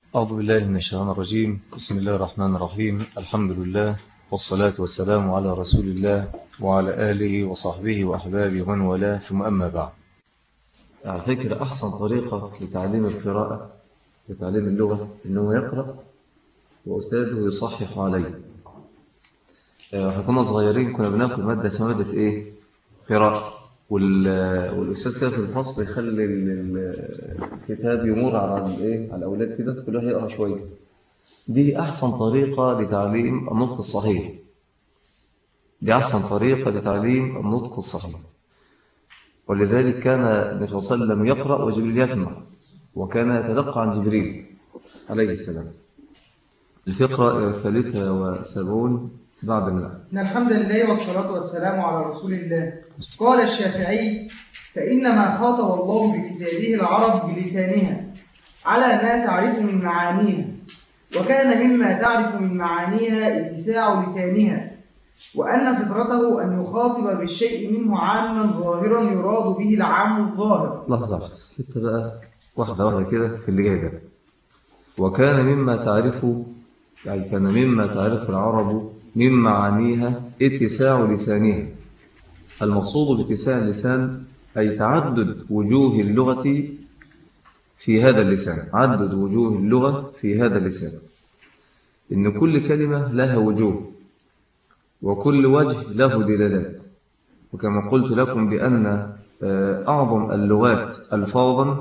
أعوذ بالله من الشيطان الرجيم بسم الله الرحمن الرحيم الحمد لله والصلاة والسلام على رسول الله وعلى آله وصحبه وأحبابه ومن والاه ثم أما بعد على فكرة أحسن طريقة لتعليم القراءة لتعليم اللغة أنه يقرأ وأستاذه يصحح عليه احنا كنا صغيرين كنا بناخد مادة اسمها مادة إيه؟ قراءة والأستاذ كده في الفصل يخلي الكتاب يمر على الإيه؟ على الأولاد كده كل واحد يقرأ شوية دي أحسن طريقة لتعليم النطق الصحيح دي أحسن طريقة لتعليم النطق الصحيح ولذلك كان النبي صلى الله عليه وسلم يقرأ وجبريل يسمع وكان يتلقى عن جبريل عليه السلام الفقرة الثالثة وسبعون بعد المئة إن الحمد لله والصلاة والسلام على رسول الله قال الشافعي فإنما خاطب الله بكتابه العرب بلسانها على ما تعرف من معانيها وكان مما تعرف من معانيها اتساع لسانها وأن فطرته أن يخاطب بالشيء منه عاما ظاهرا يراد به العام الظاهر لحظة لحظة انت بقى واحدة واحدة كده في اللي جاي ده وكان مما تعرفه يعني كان مما تعرف العرب من معانيها اتساع لسانها المقصود باتساع اللسان أي تعدد وجوه اللغة في هذا اللسان عدد وجوه اللغة في هذا اللسان إن كل كلمة لها وجوه وكل وجه له دلالات وكما قلت لكم بأن أعظم اللغات ألفاظا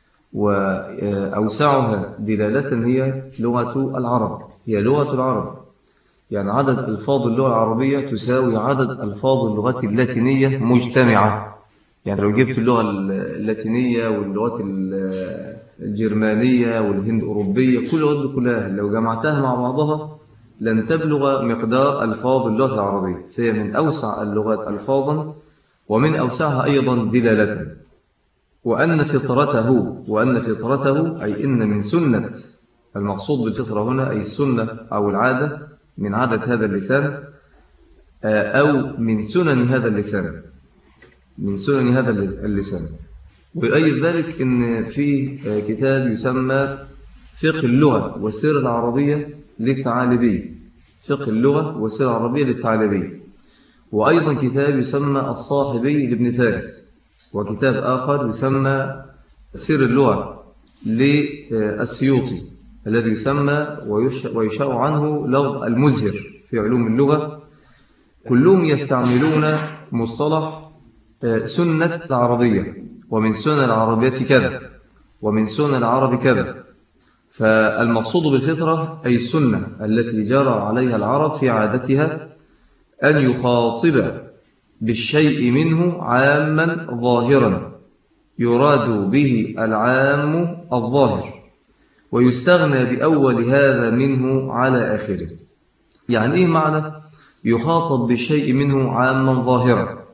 وأوسعها دلالة هي لغة العرب هي لغة العرب يعني عدد ألفاظ اللغة العربية تساوي عدد ألفاظ اللغات اللاتينية مجتمعة يعني لو جبت اللغة اللاتينية واللغات الجرمانية والهند أوروبية كل اللغات كلها لو جمعتها مع بعضها لن تبلغ مقدار ألفاظ اللغة العربية فهي من أوسع اللغات ألفاظا ومن أوسعها أيضا دلالة وأن فطرته وأن فطرته أي إن من سنة المقصود بالفطرة هنا أي السنة أو العادة من عادة هذا اللسان أو من سنن هذا اللسان من سنن هذا اللسان ويؤيد ذلك أن في كتاب يسمى فقه اللغة والسيرة العربية للثعالبي فقه اللغة والسيرة العربية للثعالبي وأيضا كتاب يسمى الصاحبي لابن فارس وكتاب آخر يسمى سير اللغة للسيوطي الذي يسمى ويشاء عنه لفظ المزهر في علوم اللغة كلهم يستعملون مصطلح سنة العربية ومن سنة العربية كذا ومن سنة العرب كذا فالمقصود بالفطرة أي السنة التي جرى عليها العرب في عادتها أن يخاطب بالشيء منه عاما ظاهرا يراد به العام الظاهر ويستغنى بأول هذا منه على آخره يعني إيه معنى يخاطب بشيء منه عاما ظاهرا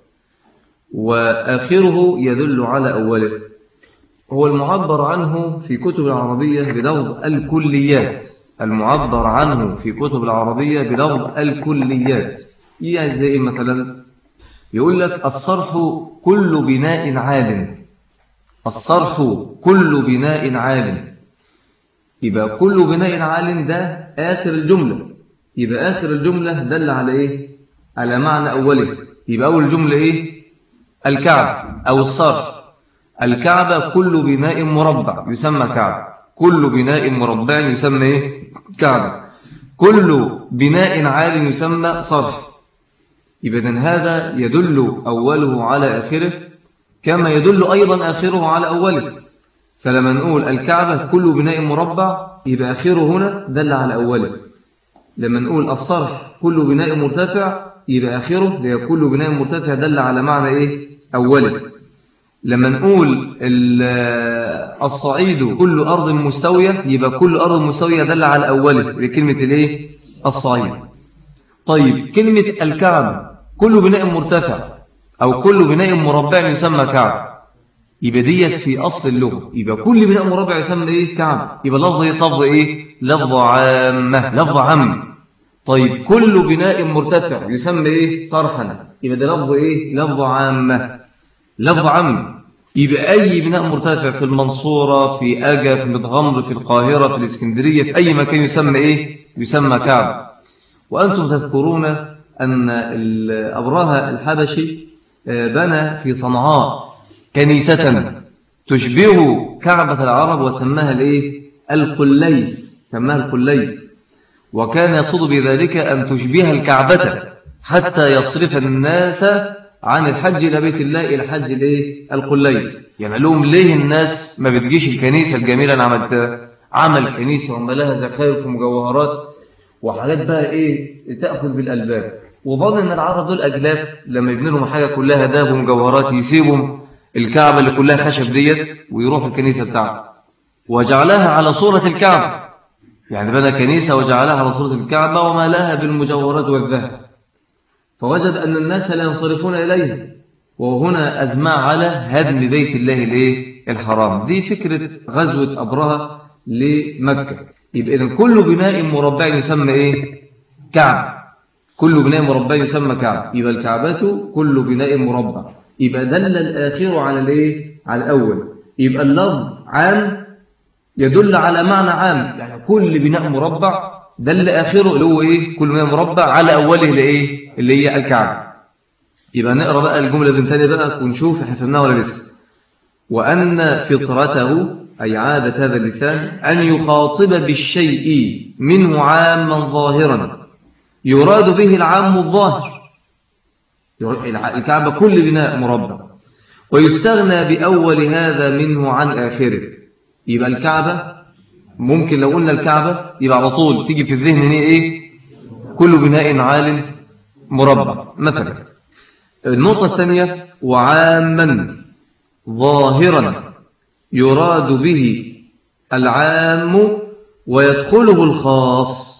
وآخره يدل على أوله هو المعبر عنه في كتب العربية بلفظ الكليات المعبر عنه في كتب العربية بلفظ الكليات يعني زي مثلا يقول لك الصرح كل بناء عال الصرح كل بناء عال يبقى كل بناء عال ده آخر الجملة يبقى آخر الجملة دل على إيه على معنى أوله يبقى أول جملة إيه الكعب أو الصرح الكعبة كل بناء مربع يسمى كعب كل بناء مربع يسمى إيه كعبة كل بناء عال يسمى صرح يبقى هذا يدل أوله على آخره كما يدل أيضا آخره على أوله فلما نقول الكعبة كل بناء مربع يبقى آخره هنا دل على أوله لما نقول الصرح كل بناء مرتفع يبقى آخره هي كل بناء مرتفع دل على معنى إيه أوله لما نقول الصعيد كل أرض مستوية يبقى كل أرض مستوية دل على أوله لكلمة الإيه الصعيد طيب كلمة الكعبة كل بناء مرتفع أو كل بناء مربع يسمى كعب يبقى ديت في أصل اللغة يبقى كل بناء مربع يسمى إيه كعب يبقى لفظ إيه لفظ إيه لفظ عامة لفظ عام طيب كل بناء مرتفع يسمى إيه صرحا يبقى ده لفظ إيه لفظ عامة لفظ عام يبقى أي بناء مرتفع في المنصورة في أجا في متغمر في القاهرة في الإسكندرية في أي مكان يسمى إيه؟ يسمى كعب وأنتم تذكرون أن أبرهة الحبشي بنى في صنعاء كنيسة تشبه كعبة العرب وسماها الإيه؟ القليس سماها القليس وكان يصد بذلك أن تشبه الكعبة حتى يصرف الناس عن الحج إلى بيت الله إلى حج الإيه؟ القليس يعني لهم ليه الناس ما بتجيش الكنيسة الجميلة أنا عملتها عمل كنيسة وما لها زخارف ومجوهرات وحاجات بقى إيه تأخذ بالألباب وظن أن العرب دول أجلاف لما يبنوا لهم حاجة كلها ذهب ومجوهرات يسيبوا الكعبة اللي كلها خشب ديت ويروحوا الكنيسة بتاعته وجعلها على صورة الكعبة يعني بنى كنيسة وجعلها على صورة الكعبة وما لها بالمجوهرات والذهب فوجد أن الناس لا ينصرفون إليه وهنا أزمع على هدم بيت الله الايه الحرام دي فكرة غزوة أبرهة لمكة يبقى إذن كل بناء مربع يسمى إيه كعب كل بناء مربع يسمى كعب يبقى الكعبة كل بناء مربع يبقى دل الآخر على الإيه على الأول يبقى اللفظ عام يدل على معنى عام يعني كل بناء مربع دل آخره اللي هو إيه كل بناء مربع على أوله اللي إيه اللي هي الكعب يبقى نقرأ بقى الجملة من تاني بقى ونشوف حفظناها ولا لسه وأن فطرته أي عادة هذا اللسان أن يخاطب بالشيء منه عاما ظاهرا يراد به العام الظاهر الكعبة كل بناء مربع ويستغنى بأول هذا منه عن آخره يبقى الكعبة ممكن لو قلنا الكعبة يبقى على طول تيجي في الذهن هي إيه كل بناء عال مربع مثلا النقطة الثانية وعاما ظاهرا يراد به العام ويدخله الخاص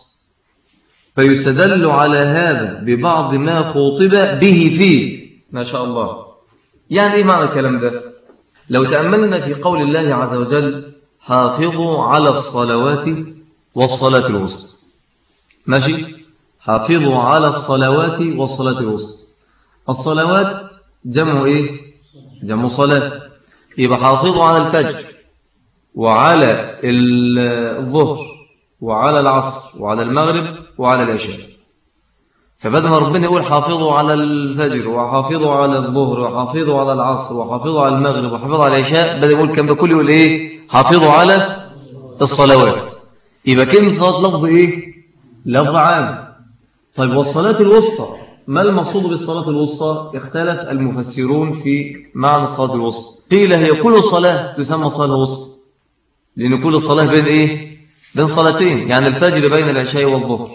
فيستدل على هذا ببعض ما خوطب به فيه ما شاء الله يعني ايه معنى الكلام ده لو تأملنا في قول الله عز وجل حافظوا على الصلوات والصلاة الوسطى ماشي حافظوا على الصلوات والصلاة الوسطى الصلوات جمع ايه جمع صلاة يبقى حافظوا على الفجر وعلى الظهر وعلى العصر وعلى المغرب وعلى العشاء فبدل ما ربنا يقول حافظوا على الفجر وحافظوا على الظهر وحافظوا على العصر وحافظوا على المغرب وحافظوا على العشاء بدل يقول كم ده كله يقول ايه حافظوا على الصلوات يبقى كلمة صلاة لفظ ايه لفظ عام طيب والصلاة الوسطى ما المقصود بالصلاة الوسطى اختلف المفسرون في معنى الصلاة الوسطى قيل هي كل صلاة تسمى صلاة وسطى لأن كل صلاة بين إيه بين صلاتين يعني الفجر بين العشاء والظهر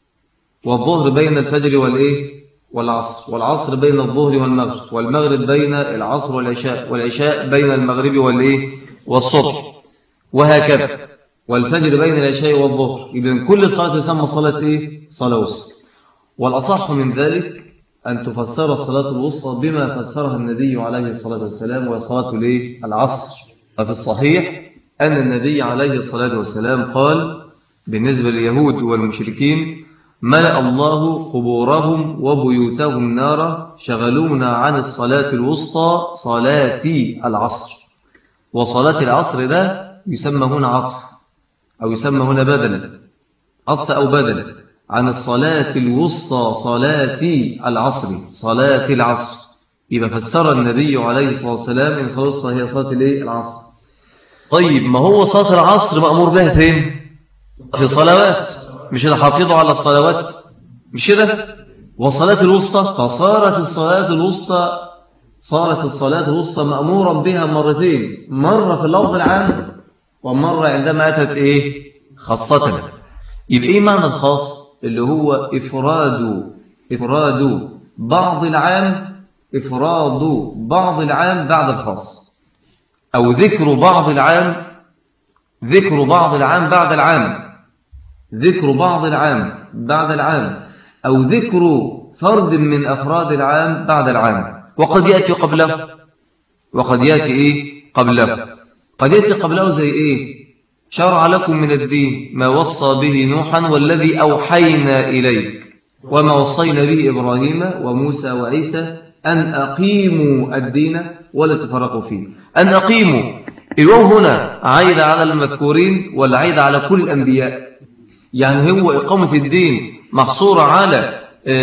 والظهر بين الفجر والإيه والعصر والعصر بين الظهر والمغرب والمغرب بين العصر والعشاء والعشاء بين المغرب والإيه والصبح وهكذا والفجر بين العشاء والظهر إذن كل صلاة تسمى صلاة إيه صلاة وسطى والأصح من ذلك أن تفسر الصلاة الوسطى بما فسرها النبي عليه الصلاة والسلام وهي صلاة العصر ففي الصحيح أن النبي عليه الصلاة والسلام قال بالنسبة لليهود والمشركين ملأ الله قبورهم وبيوتهم نارا شغلونا عن الصلاة الوسطى صلاة العصر وصلاة العصر ده يسمى هنا عطف أو يسمى هنا بدلا عطف أو بدلا عن الصلاة الوسطى صلاة العصر صلاة العصر يبقى فسر النبي عليه الصلاة والسلام إن صلاة الوسطى هي صلاة العصر طيب ما هو صلاة العصر مأمور بها فين في صلوات مش اللي حافظوا على الصلوات مش كده والصلاة الوسطى فصارت الصلاة الوسطى صارت الصلاة الوسطى مأمورا بها مرتين مرة في اللفظ العام ومرة عندما أتت إيه خاصة يبقى إيه معنى الخاص اللي هو إفراد إفراد بعض العام إفراد بعض العام بعد الخاص أو ذكر بعض العام ذكر بعض العام بعد العام ذكر بعض العام بعد العام أو ذكر فرد من أفراد العام بعد العام وقد يأتي قبله وقد يأتي إيه قبله قد يأتي قبله زي إيه شرع لكم من الدين ما وصى به نوحا والذي أوحينا إليك وما وصينا به إبراهيم وموسى وعيسى أن أقيموا الدين ولا تفرقوا فيه أن أقيموا الواو هنا عايد على المذكورين ولا عايد على كل الأنبياء يعني هو إقامة الدين محصورة على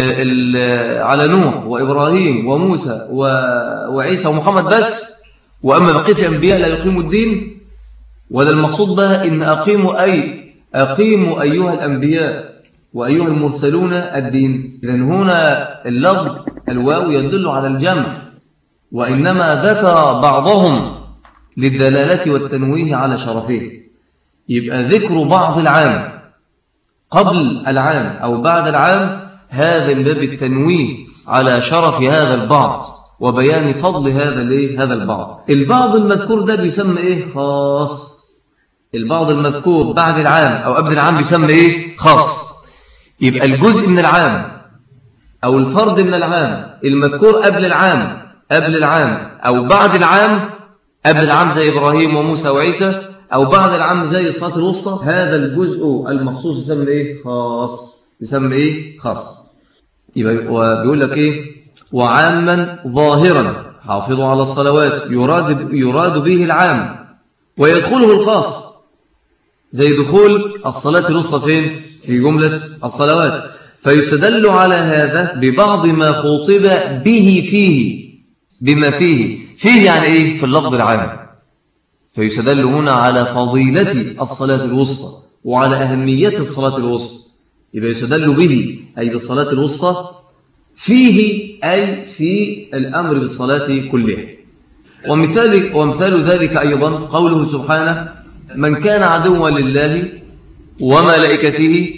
على نوح وإبراهيم وموسى وعيسى ومحمد بس وأما بقية الأنبياء لا يقيموا الدين ولا المقصود بها إن أقيموا أي أقيموا أيها الأنبياء وأيها المرسلون الدين لأن هنا اللفظ الواو يدل على الجمع وإنما ذكر بعضهم للدلالة والتنويه على شرفه يبقى ذكر بعض العام قبل العام أو بعد العام هذا من باب التنويه على شرف هذا البعض وبيان فضل هذا الايه هذا البعض البعض المذكور ده بيسمى ايه خاص البعض المذكور بعد العام او قبل العام بيسمى ايه خاص يبقى الجزء من العام او الفرد من العام المذكور قبل العام قبل العام او بعد العام قبل العام زي ابراهيم وموسى وعيسى او بعد العام زي الصلاه الوسطى هذا الجزء المخصوص يسمى ايه خاص يسمى ايه خاص يبقى بيقول لك ايه وعاما ظاهرا حافظوا على الصلوات يراد يراد به العام ويدخله الخاص زي دخول الصلاة الوسطى فين في جملة الصلوات فيستدل على هذا ببعض ما خطب به فيه بما فيه فيه يعني ايه في اللفظ العام فيستدل هنا على فضيلة الصلاة الوسطى وعلى أهمية الصلاة الوسطى يبقى يستدل به أي بالصلاة الوسطى فيه أي في الأمر بالصلاة كلها ومثال, ومثال ذلك أيضا قوله سبحانه من كان عدوا لله وملائكته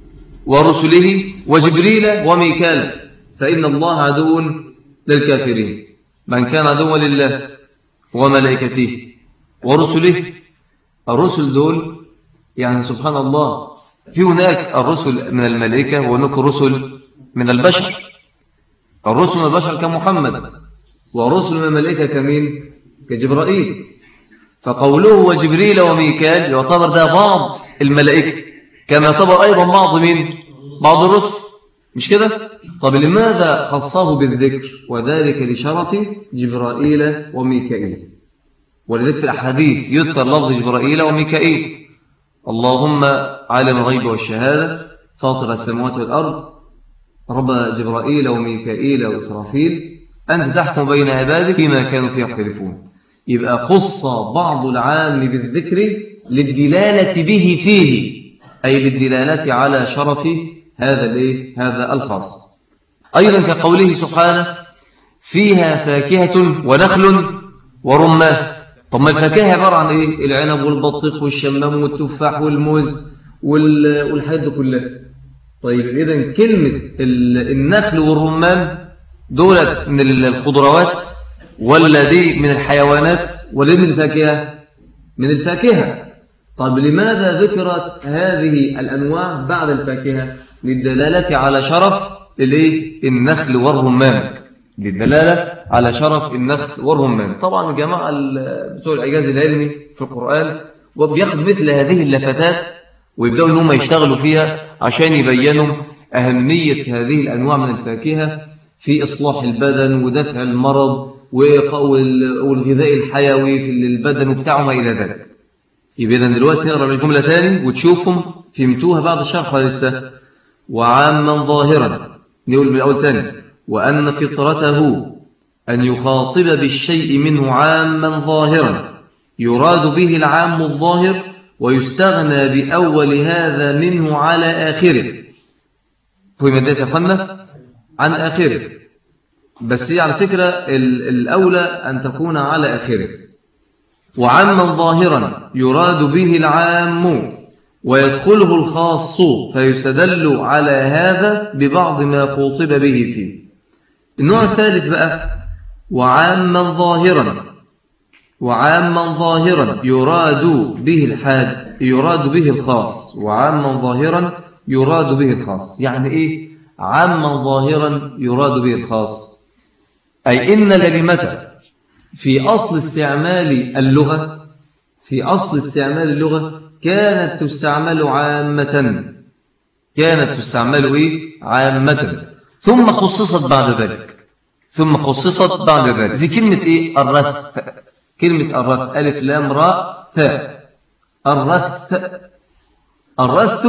ورسله وجبريل وميكال فإن الله عدو للكافرين من كان عدوا لله وملائكته ورسله الرسل دول يعني سبحان الله في هناك الرسل من الملائكة وهناك الرسل من البشر الرسل من البشر كمحمد ورسل من الملائكة كمين كجبرائيل فقوله وجبريل وميكال يعتبر ده بعض الملائكة كما يعتبر أيضا بعض مين بعض الرسل مش كده طب لماذا خصه بالذكر وذلك لشرف جبرائيل وميكائيل ولذلك في الأحاديث يذكر لفظ جبرائيل وميكائيل اللهم عالم الغيب والشهادة فاطر السماوات والأرض رب جبرائيل وميكائيل وإسرافيل أنت تحكم بين عبادك فيما كانوا فيه يختلفون يبقى خص بعض العام بالذكر للدلالة به فيه أي للدلالة على شرف هذا الايه هذا الخاص أيضا كقوله سبحانه فيها فاكهة ونخل ورمان طب ما الفاكهة عبارة عن ايه العنب والبطيخ والشمام والتفاح والموز والحاجات دي كلها طيب اذا كلمة النخل والرمان دولت من الخضروات ولا دي من الحيوانات ولا من الفاكهة من الفاكهة طيب لماذا ذكرت هذه الأنواع بعد الفاكهة للدلالة على شرف الايه النخل والرمان للدلالة على شرف النخل والرمان طبعا الجماعة بتوع الإعجاز العلمي في القرآن وبياخد مثل هذه اللفتات ويبدأوا ان هم يشتغلوا فيها عشان يبينوا أهمية هذه الأنواع من الفاكهة في إصلاح البدن ودفع المرض والغذاء الحيوي في البدن وبتاعه ما إلى ذلك يبقى إذن دلوقتي نقرأ الجملة تاني وتشوفهم فهمتوها بعد الشرح لسه وعاما ظاهرا نقول من الأول تاني وأن فطرته أن يخاطب بالشيء منه عاما ظاهرا يراد به العام الظاهر ويستغنى بأول هذا منه على آخره فهم ذلك يا عن آخره بس هي على فكرة الأولى أن تكون على آخره وعاما ظاهرا يراد به العام ويدخله الخاص فيستدل على هذا ببعض ما خوطب به فيه النوع الثالث بقى وعاما ظاهرا وعاما ظاهرا يراد به الحاد يراد به الخاص وعاما ظاهرا يراد به الخاص يعني ايه عاما ظاهرا يراد به الخاص أي إن الكلمة في أصل استعمال اللغة في أصل استعمال اللغة كانت تستعمل عامة كانت تستعمل إيه؟ عامة ثم خصصت بعد ذلك ثم خصصت بعد ذلك زي كلمة إيه الرث كلمة الرث ألف لام راء تاء الرث الرث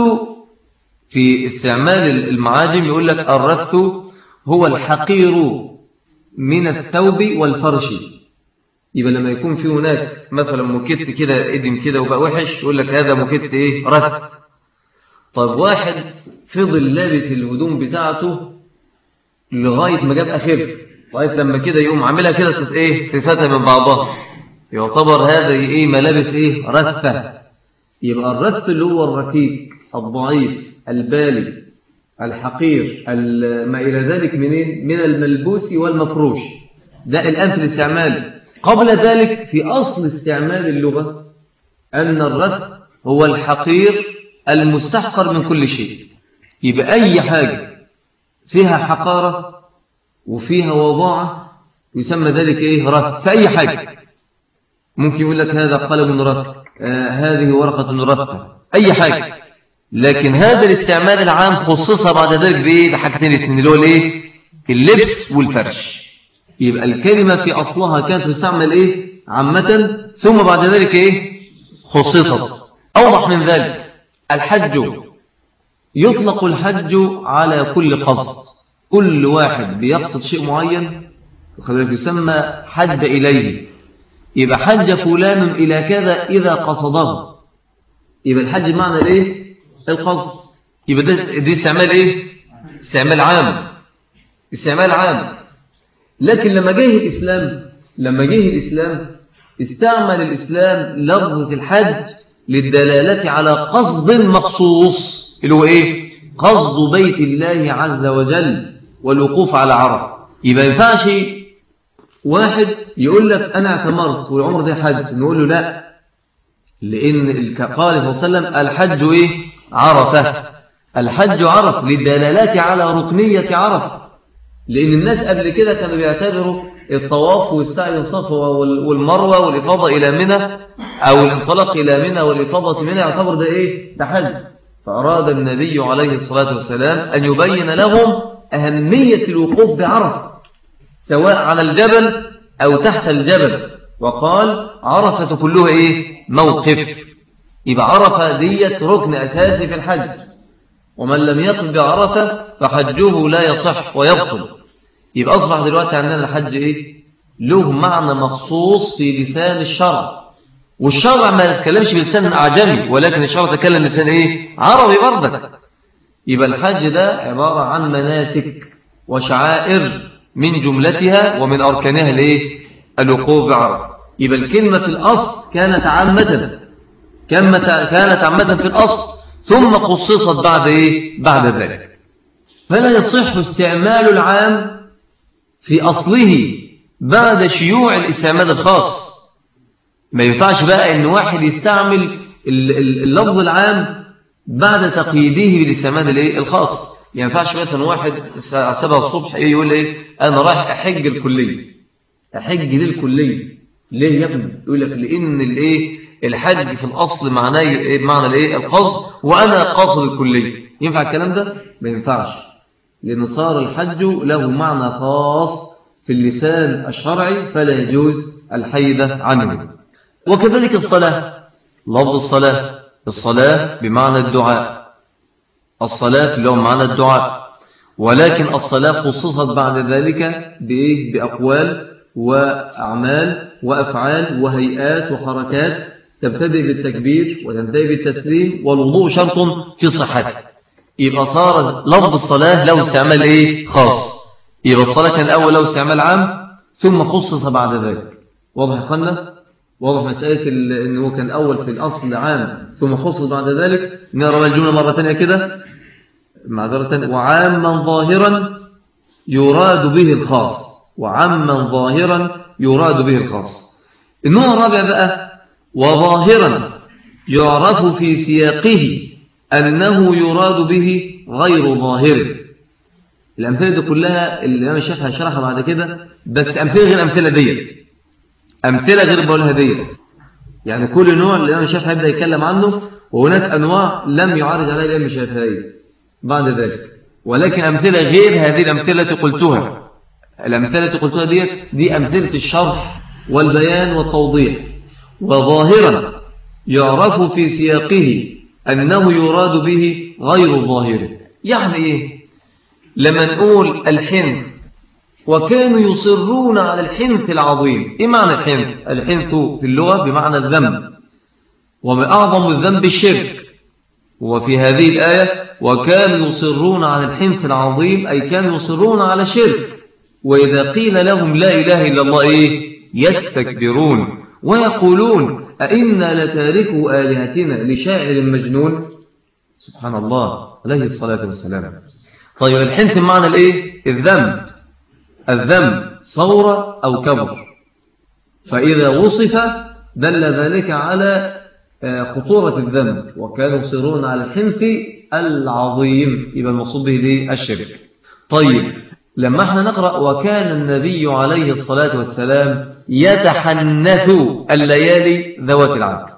في استعمال المعاجم يقول لك الرث هو الحقير من الثوب والفرش يبقى لما يكون في هناك مثلا مكت كده ادم كده وبقى وحش يقول لك هذا مكت ايه رث طب واحد فضل لابس الهدوم بتاعته لغاية ما جاب آخره لغاية لما كده يقوم عاملها كده ايه تفتح من بعضها يعتبر هذا ايه ملابس ايه رثة يبقى الرث اللي هو الركيك الضعيف البالي الحقير ما إلى ذلك منين من الملبوس والمفروش ده الآن في الاستعمال قبل ذلك في أصل استعمال اللغة أن الرث هو الحقير المستحقر من كل شيء يبقى أي حاجة فيها حقارة وفيها وضاعة يسمى ذلك إيه رث في أي حاجة ممكن يقول لك هذا قلم رث آه هذه ورقة رث أي حاجة لكن هذا الاستعمال العام خصصها بعد ذلك بإيه بحاجتين اثنين اللي هو الإيه اللبس والفرش يبقى الكلمة في أصلها كانت تستعمل إيه عامة ثم بعد ذلك إيه خصصت أوضح من ذلك الحج يطلق الحج على كل قصد كل واحد بيقصد شيء معين يسمى حج إليه يبقى حج فلان إلى كذا إذا قصده يبقى الحج معنى الإيه القصد يبقى ده دي استعمال إيه استعمال عام استعمال عام لكن لما جه الإسلام لما جه الإسلام استعمل الإسلام لفظة الحج للدلالة على قصد مخصوص اللي هو إيه قصد بيت الله عز وجل والوقوف على عرفة يبقى ينفعش واحد يقول لك أنا اعتمرت والعمر ده حج نقول له لا لأن قال صلى الله عليه وسلم الحج إيه عرفة الحج عرف للدلالات على ركنية عرفة لأن الناس قبل كده كانوا بيعتبروا الطواف والسعي والصفا والمروة والإفاضة إلى منى أو الانطلاق إلى منى والإفاضة منى يعتبر ده إيه ده حج فأراد النبي عليه الصلاة والسلام أن يبين لهم أهمية الوقوف بعرفة سواء على الجبل أو تحت الجبل وقال عرفة كلها إيه موقف يبقى عرفة ديت ركن أساسي في الحج ومن لم يقف بعرفة فحجه لا يصح ويبطل يبقى أصبح دلوقتي عندنا الحج إيه له معنى مخصوص في لسان الشرع والشرع ما يتكلمش بلسان أعجمي ولكن الشرع تكلم لسان إيه عربي برضك يبقى الحج ده عبارة عن مناسك وشعائر من جملتها ومن أركانها الإيه الوقوف بعرفة يبقى الكلمة في الأصل كانت عامة كانت عامة في الأصل ثم خصصت بعد إيه بعد ذلك فلا يصح استعمال العام في أصله بعد شيوع الاستعمال الخاص ما ينفعش بقى ان واحد يستعمل اللفظ العام بعد تقييده بالاستعمال الايه الخاص ما ينفعش مثلا واحد الساعه 7 الصبح ايه يقول ايه انا رايح احج الكليه احج للكليه ليه يا ابني يقول لك لان الايه الحج في الاصل معناه ايه معنى الايه القصد وانا قاصد الكليه ينفع الكلام ده ما ينفعش لان صار الحج له معنى خاص في اللسان الشرعي فلا يجوز الحيدة عنه وكذلك الصلاة لفظ الصلاة الصلاة بمعنى الدعاء الصلاة اللي هو معنى الدعاء ولكن الصلاة خصصت بعد ذلك بإيه؟ بأقوال وأعمال وأفعال وهيئات وحركات تبتدئ بالتكبير وتنتهي بالتسليم والوضوء شرط في صحته يبقى صار لفظ الصلاة له استعمال إيه؟ خاص يبقى الصلاة كان الأول له استعمال عام ثم خصص بعد ذلك واضح يا اخوانا واضح مسألة أنه كان أول في الأصل عام ثم خصص بعد ذلك نقرأ الجملة مرة ثانية كده معذرة وعاما ظاهرا يراد به الخاص وعاما ظاهرا يراد به الخاص النوع الرابع بقى وظاهرا يعرف في سياقه أنه يراد به غير ظاهر الأمثلة دي كلها اللي أنا شايفها شرحها بعد كده بس أمثلة غير الأمثلة ديت أمثلة غير بقولها ديت يعني كل نوع اللي أنا شايفها يبدأ يتكلم عنه وهناك أنواع لم يعرض عليها الإمام الشافعي بعد ذلك ولكن أمثلة غير هذه الأمثلة التي قلتها الأمثلة التي قلتها دي دي أمثلة الشرح والبيان والتوضيح وظاهرا يعرف في سياقه أنه يراد به غير ظاهره يعني إيه لما نقول الحنث وكانوا يصرون على الحنث العظيم إيه معنى الحنث الحنث في اللغة بمعنى الذنب وأعظم الذنب الشرك وفي هذه الآية وكانوا يصرون على الحنث العظيم أي كانوا يصرون على شرك وإذا قيل لهم لا إله إلا الله إيه يستكبرون ويقولون أئنا لتاركوا آلهتنا لشاعر مجنون سبحان الله عليه الصلاة والسلام طيب الحنث معنى الإيه الذنب الذنب صورة أو كبر فإذا وصف دل ذلك على خطورة الذنب وكانوا يصرون على الحنث العظيم يبقى المقصود به الشرك طيب لما احنا نقرأ وكان النبي عليه الصلاة والسلام يتحنث الليالي ذوات العدد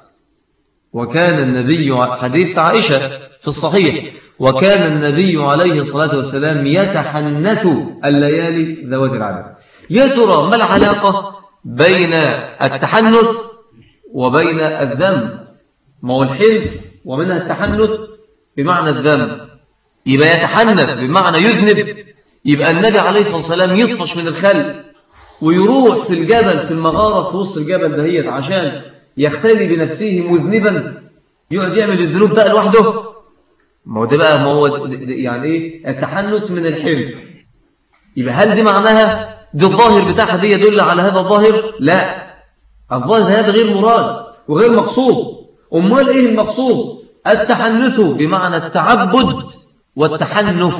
وكان النبي حديث عائشة في الصحيح وكان النبي عليه الصلاة والسلام يتحنث الليالي ذوات العدد يا ترى ما العلاقة بين التحنث وبين الذنب ما هو الحلم ومنها التحنث بمعنى الذنب يبقى يتحنث بمعنى يذنب يبقى النبي عليه الصلاة والسلام يطفش من الخل ويروح في الجبل في المغارة في وسط الجبل دهيت عشان يختلي بنفسه مذنبا يقعد يعمل الذنوب بقى لوحده ما هو ده بقى ما هو يعني ايه التحنث من الحلم يبقى هل دي معناها دي الظاهر بتاعها دي يدل على هذا الظاهر لا الظاهر هذا غير مراد وغير مقصود امال ايه المقصود التحنث بمعنى التعبد والتحنف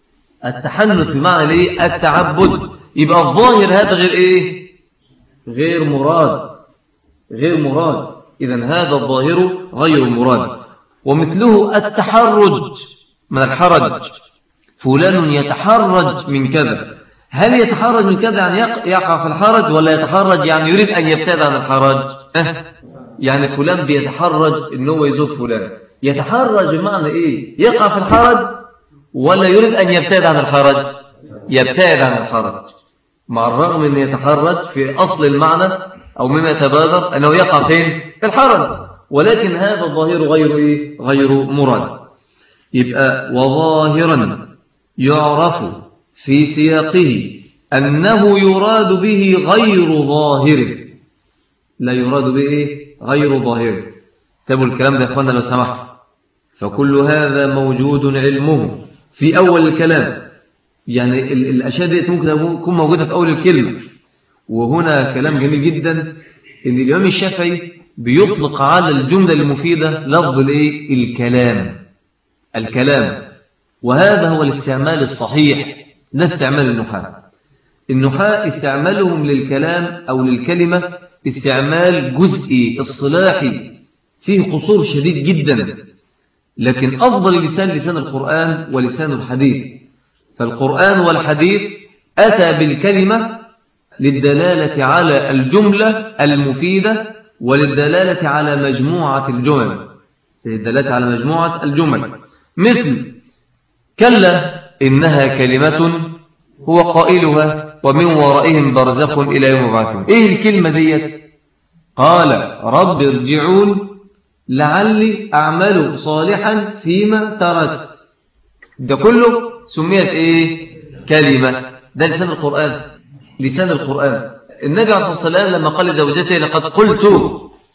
التحنث بمعنى الايه التعبد يبقى الظاهر هذا غير ايه غير مراد غير مراد اذا هذا الظاهر غير مراد ومثله التحرج من الحرج فلان يتحرج من كذا هل يتحرج من كذا يعني يقع في الحرج ولا يتحرج يعني يريد أن يبتعد عن الحرج أه؟ يعني فلان بيتحرج ان هو يزور فلان يتحرج بمعنى ايه يقع في الحرج ولا يريد ان يبتعد عن الحرج يبتعد عن الحرج مع الرغم ان يتحرج في اصل المعنى او مما يتبادر انه يقع فين في الحرج ولكن هذا الظاهر غير ايه غير مراد يبقى وظاهرا يعرف في سياقه انه يراد به غير ظاهر لا يراد به إيه؟ غير ظاهر تابوا الكلام ده يا أخوانا لو سمحت فكل هذا موجود علمه في أول الكلام يعني الأشياء دي ممكن تكون موجودة في أول الكلمة وهنا كلام جميل جدا إن الإمام الشافعي بيطلق على الجملة المفيدة لفظ الإيه؟ الكلام الكلام وهذا هو الاستعمال الصحيح ده استعمال النحاة النحاة استعمالهم للكلام أو للكلمة استعمال جزئي اصطلاحي فيه قصور شديد جدا لكن أفضل لسان لسان القرآن ولسان الحديث فالقرآن والحديث أتى بالكلمة للدلالة على الجملة المفيدة وللدلالة على مجموعة الجمل للدلالة على مجموعة الجمل مثل كلا إنها كلمة هو قائلها ومن ورائهم برزخ إلى يوم يبعثون إيه الكلمة ديت قال رب ارجعون لعلي أعمل صالحا فيما تركت ده كله سميت إيه كلمة ده لسان القرآن لسان القرآن النبي عليه الصلاة والسلام لما قال لزوجته لقد قلت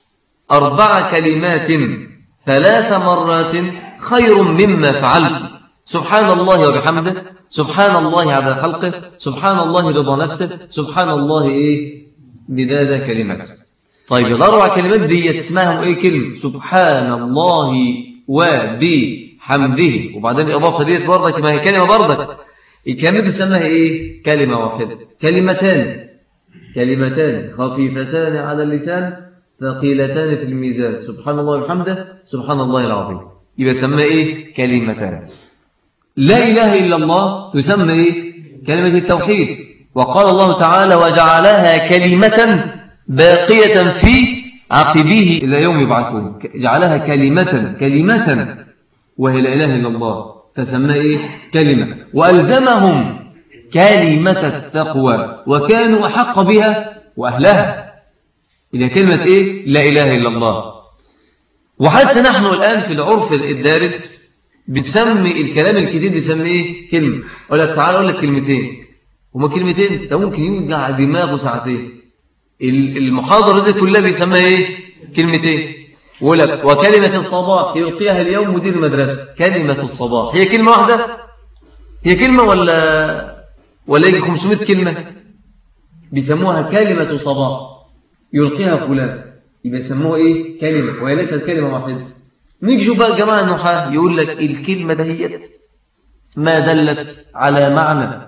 أربع كلمات ثلاث مرات خير مما فعلت سبحان الله وبحمده سبحان الله عدد خلقه سبحان الله رضا نفسه سبحان الله إيه بداد كلمات طيب الأربع كلمات دي اسمها إيه كلمة سبحان الله وبحمده وبعدين الإضافة دي برضك ما هي كلمة برضك الكلمة دي اسمها إيه كلمة واحدة كلمتان كلمتان خفيفتان على اللسان ثقيلتان في الميزان سبحان الله وبحمده سبحان الله العظيم يبقى سمى إيه كلمتان لا إله إلا الله تسمى إيه؟ كلمة التوحيد وقال الله تعالى وجعلها كلمة باقية في عقبيه إلى يوم يبعثون جعلها كلمة كلمة وهي لا إله إلا الله فسمى إيه؟ كلمة وألزمهم كلمة التقوى وكانوا أحق بها وأهلها إذا كلمة إيه لا إله إلا الله وحتى نحن الآن في العرف الدارج بنسمي الكلام الكتير بنسميه إيه؟ كلمة أقول لك تعال أقول لك كلمتين هما كلمتين ده ممكن يوجع دماغه ساعتين المحاضرة دي كلها بيسميها إيه كلمتين يقول لك وكلمة الصباح يلقيها اليوم مدير المدرسة كلمة الصباح هي كلمة واحدة هي كلمة ولا ولا يجي 500 كلمة بيسموها كلمة صباح يلقيها فلان يبقى يسموها ايه كلمة وهي ليست كلمة واحدة نيجي شوف بقى الجماعة النحاة يقول لك الكلمة دهيت ما دلت على معنى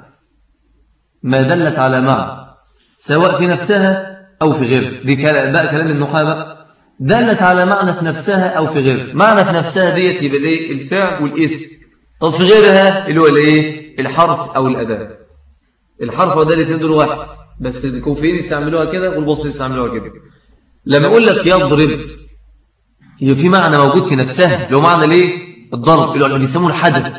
ما دلت على معنى سواء في نفسها أو في غيرها دي بقى كلام النحاة بقى دلت على معنى في نفسها أو في غيرها معنى في نفسها ديت يبقى ايه الفعل والاسم طب في غيرها اللي هو الايه الحرف أو الأداة الحرف وده الاثنين دول واحد بس الكوفيين يستعملوها كده والبصريين يستعملوها كده لما اقول لك يضرب هي في معنى موجود في نفسها اللي هو معنى ليه الضرب اللي هو بيسموه الحدث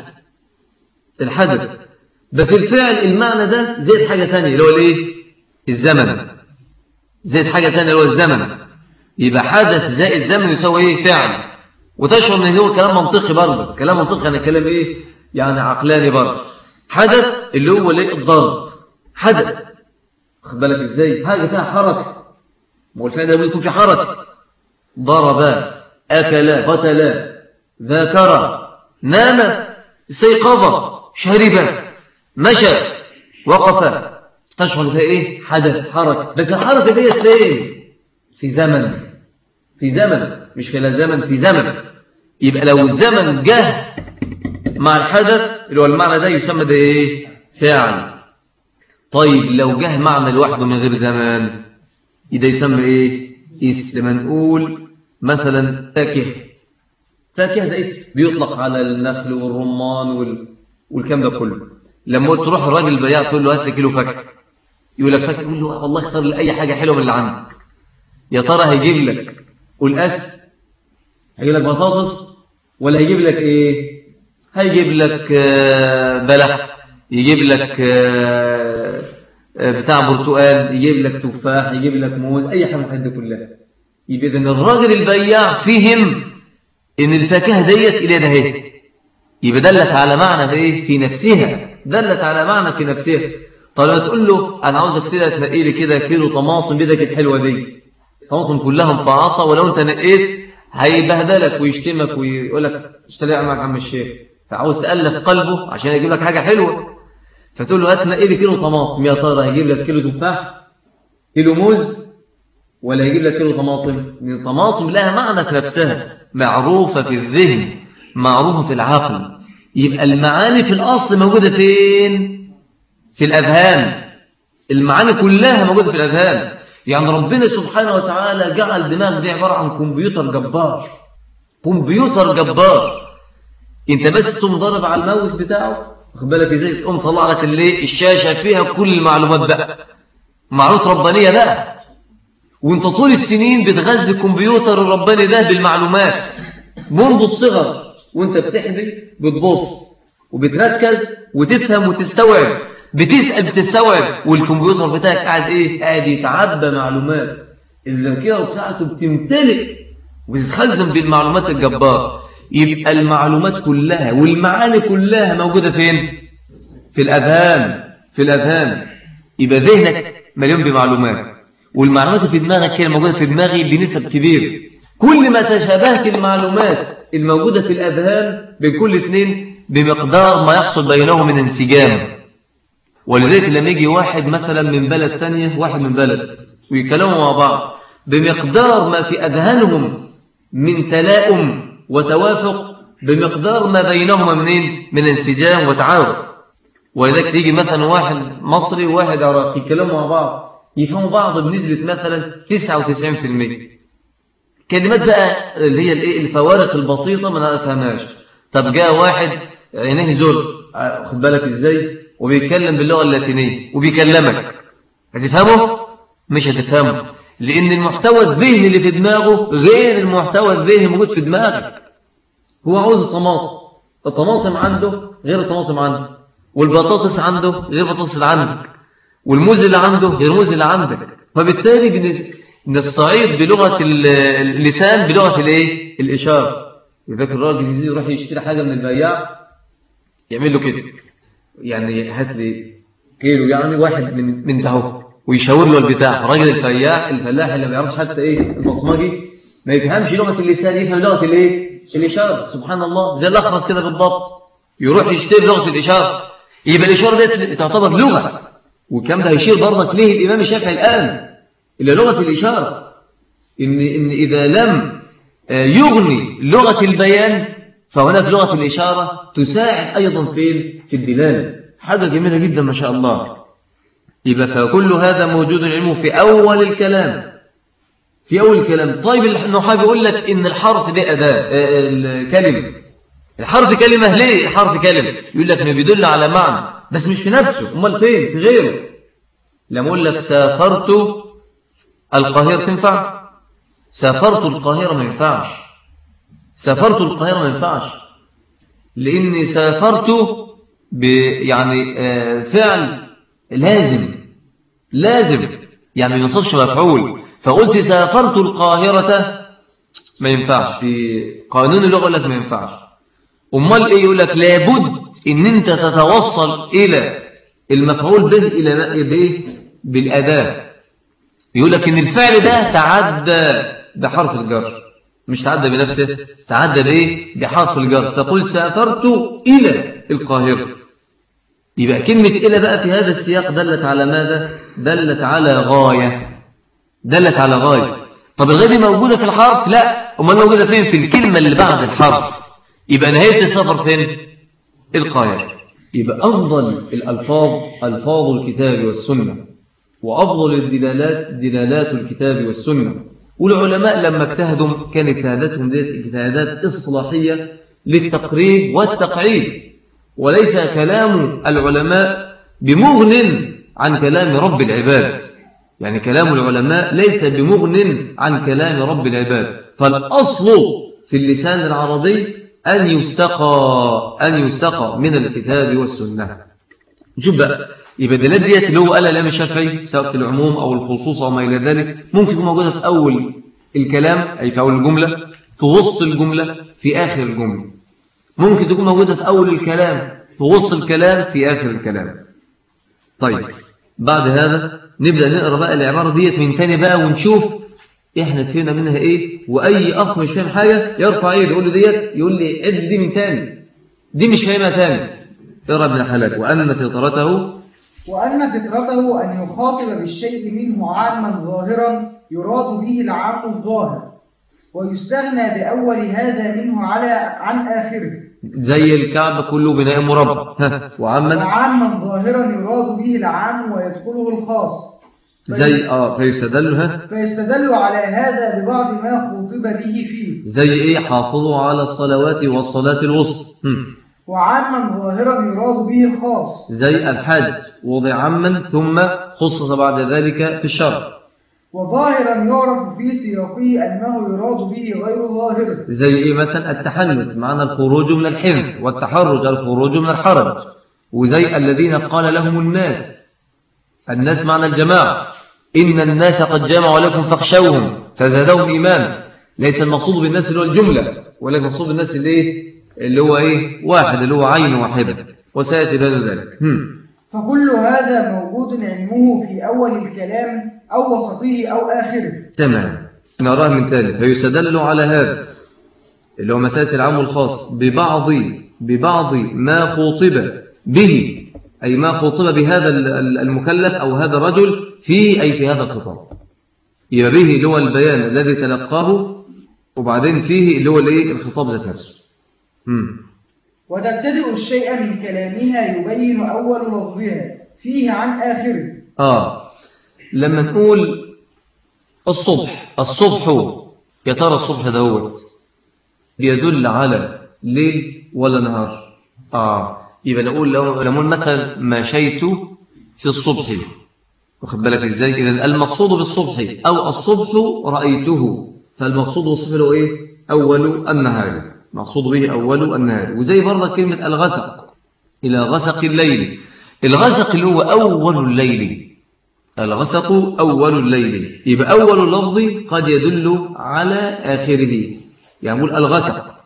الحدث بس الفعل المعنى ده زائد حاجة ثانية اللي هو الايه الزمن زائد حاجة ثانية اللي هو الزمن يبقى حدث زائد زمن يساوي ايه فعل وتشعر ان هو كلام منطقي برضه كلام منطقي يعني كلام ايه يعني عقلاني برضه حدث اللي هو الايه الضرب حدث خد بالك ازاي حاجه فيها حركه ما هو الفعل ده يكون في حركه ضرب اكل قتل ذاكر نام استيقظ شرب مشى وقف تشعر فيها ايه حدث حركه بس الحركه دي فين في زمن في زمن مش في زمن في زمن يبقى لو الزمن جه مع الحدث اللي هو المعنى ده يسمى ده ايه فاعل طيب لو جه معنى لوحده من غير زمان ده يسمى ايه اسم لما نقول مثلا فاكهه فاكهه ده اسم بيطلق على النخل والرمان وال... والكلام ده كله لما تروح الراجل البياع تقول له هات لي كيلو فاكهه يقول لك فاكهه يقول له والله اختار لي اي حاجه حلوه من اللي عندك يا ترى هيجيب لك والأس هيجيب لك بطاطس ولا هيجيب لك ايه هيجيب لك بلح يجيب لك بتاع برتقال يجيب لك تفاح يجيب لك موز اي حاجه من دي كلها يبقى اذا الراجل البياع فهم ان الفاكهه ديت الى ده اهي يبقى دلت على معنى ايه في نفسها دلت على معنى في نفسها طب لما تقول له انا عاوزك كده تنقي لي كده كيلو طماطم بدك الحلوه دي طماطم كلها مفعصه ولو انت نقيت هيبهدلك ويشتمك ويقول لك اشتري معك عم الشيخ فعاوز تألف قلبه عشان يجيب لك حاجه حلوه فتقول له هات نقي لي كيلو طماطم يا ترى هيجيب لك كيلو تفاح كيلو موز ولا هيجيب لك كيلو طماطم لان الطماطم لها معنى في نفسها معروفه في الذهن معروفه في العقل يبقى المعاني في الاصل موجوده فين في الاذهان المعاني كلها موجوده في الاذهان يعني ربنا سبحانه وتعالى جعل دماغ دي عبارة عن كمبيوتر جبار كمبيوتر جبار انت بس تقوم ضارب على الماوس بتاعه واخد بالك ازاي تقوم طلع لك اللي الشاشة فيها كل المعلومات بقى معلومات ربانية بقى وانت طول السنين بتغذي الكمبيوتر الرباني ده بالمعلومات منذ الصغر وانت بتحبي بتبص وبتركز وتفهم وتستوعب بتسأل بتستوعب والكمبيوتر بتاعك قاعد ايه قاعد يتعبى معلومات الذاكره بتاعته بتمتلئ وبتتخزن بالمعلومات الجبار يبقى المعلومات كلها والمعاني كلها موجوده فين في الاذهان في الاذهان يبقى ذهنك مليون بمعلومات والمعلومات في دماغك كده موجوده في دماغي بنسب كبيره كل ما تشابهت المعلومات الموجوده في الاذهان بين كل اثنين بمقدار ما يحصل بينهم من انسجام ولذلك لما يجي واحد مثلا من بلد ثانية واحد من بلد ويكلموا مع بعض بمقدار ما في أذهانهم من تلاؤم وتوافق بمقدار ما بينهما منين من انسجام وتعاون ولذلك تيجي مثلا واحد مصري وواحد عراقي يتكلموا مع بعض يفهموا بعض بنسبة مثلا 99% كلمات بقى اللي هي الايه الفوارق البسيطة ما نفهمهاش طب جاء واحد عينيه زرق خد بالك ازاي وبيتكلم باللغة اللاتينية وبيكلمك هتفهمه؟ مش هتفهمه لأن المحتوى الذهني اللي في دماغه غير المحتوى الذهني موجود في دماغك هو عاوز الطماطم الطماطم عنده غير الطماطم عنده والبطاطس عنده غير بطاطس اللي عندك والموز اللي عنده غير موز اللي عندك فبالتالي بن- نستعيد بلغة ال- اللسان بلغة الايه الإشارة يذاك الراجل يجي يروح يشتري حاجة من البياع يعمل له كده يعني هات لي كيلو يعني واحد من من ده اهو ويشاور له البتاع راجل الفلاح الفلاح اللي ما بيعرفش حتى ايه البصمجي ما يفهمش لغة اللسان يفهم لغة الايه الإشارة سبحان الله زي الأخرس كده بالضبط يروح يشتري لغة الإشارة يبقى الإشارة دي تعتبر لغة والكلام ده هيشير برضك ليه الإمام الشافعي الآن إلى لغة الإشارة إن, إن إذا لم آه، يغني لغة البيان فهناك لغة الإشارة تساعد أيضا في في الدلالة حاجة جميلة جدا ما شاء الله يبقى فكل هذا موجود علمه في أول الكلام في أول الكلام طيب النحاة بيقول لك إن الحرف ده أداة آه، الكلمة الحرف كلمة ليه الحرف كلمة يقول لك إنه بيدل على معنى بس مش في نفسه أمال فين في غيره لما أقول لك سافرت القاهرة تنفع سافرت القاهرة ما ينفعش سافرت القاهرة ما ينفعش لأني سافرت ب يعني آه، فعل لازم لازم يعني ما ينصبش مفعول فقلت سافرت القاهرة ما ينفعش في قانون اللغة يقول لك ما ينفعش امال ايه يقول لك لابد ان انت تتوصل الى المفعول به الى بايه بالاداه يقول لك ان الفعل ده تعدى بحرف الجر مش تعدى بنفسه تعدى بايه بحرف الجر فقل سافرت الى القاهره يبقى كلمه الى بقى في هذا السياق دلت على ماذا دلت على غايه دلت على غايه طب الغايه دي موجوده في الحرف لا امال موجوده فين في الكلمه اللي بعد الحرف يبقى نهايه السفر فين القاهره يبقى افضل الالفاظ الفاظ الكتاب والسنه وأفضل الدلالات دلالات الكتاب والسنة والعلماء لما اجتهدوا كانت اجتهاداتهم ديت اجتهادات إصلاحية للتقريب والتقعيد وليس كلام العلماء بمغن عن كلام رب العباد يعني كلام العلماء ليس بمغن عن كلام رب العباد فالأصل في اللسان العربي أن يستقى أن يستقى من الكتاب والسنة شوف بقى يبقى الدلالات ديت اللي هو قالها الامام الشافعي سواء في العموم او الخصوص او ما الى ذلك ممكن تكون موجوده في اول الكلام اي في اول الجمله في وسط الجمله في اخر الجمله ممكن تكون موجوده في اول الكلام في وسط الكلام في اخر الكلام طيب بعد هذا نبدا نقرا بقى العباره ديت من تاني بقى ونشوف احنا فهمنا منها ايه واي اخ مش فاهم حاجه يرفع ايده يقول له ديت يقول لي عد دي من تاني دي مش فاهمها تاني اقرا ابن حلال وان فطرته وأن فطرته أن يخاطب بالشيء منه عاما ظاهرا يراد به العام الظاهر ويستغنى بأول هذا منه على عن آخره زي الكعب كله بناء مربع ها، وعما وعاما ظاهرا يراد به العام ويدخله الخاص زي اه فيستدل ها فيستدل على هذا ببعض ما خوطب به فيه زي ايه حافظوا على الصلوات والصلاة الوسطى هم. وعاما ظاهرا يراد به الخاص زي الحج وضع عما ثم خصص بعد ذلك في الشرع وظاهرا يعرف في سياقه أنه يراد به غير ظاهر زي ايه مثلا التحنث معنى الخروج من الحنث والتحرج الخروج من الحرج وزي الذين قال لهم الناس الناس معنى الجماعة إن الناس قد جمعوا لكم فاخشوهم فزادهم إيمانا ليس المقصود بالناس اللي هو الجملة ولكن المقصود بالناس اللي إيه اللي هو إيه واحد اللي هو عين واحدة وسيأتي بعد ذلك هم. فكل هذا موجود علمه في أول الكلام أو وسطه أو آخره تمام نراه من تاني فيستدل على هذا اللي هو مسألة العام والخاص ببعض ببعض ما خوطب به أي ما خوطب بهذا ال- ال- المكلف أو هذا الرجل في أي في هذا الخطاب يبقى به اللي هو البيان الذي تلقاه وبعدين فيه اللي هو الايه الخطاب ذات نفسه مم. وتبتدئ الشيء من كلامها يبين أول لفظها فيه عن آخره آه لما نقول الصبح الصبح يا ترى الصبح دوت بيدل على ليل ولا نهار آه يبقى نقول لو لما نقول مثلا مشيت في الصبح واخد بالك ازاي اذا المقصود بالصبح او الصبح رايته فالمقصود بالصبح له ايه اول النهار مقصود به اول النهار وزي برضه كلمه الغسق إلى غسق الليل الغسق اللي هو أول الليل الغسق أول الليل يبقى أول اللفظ قد يدل على آخره يعني نقول الغسق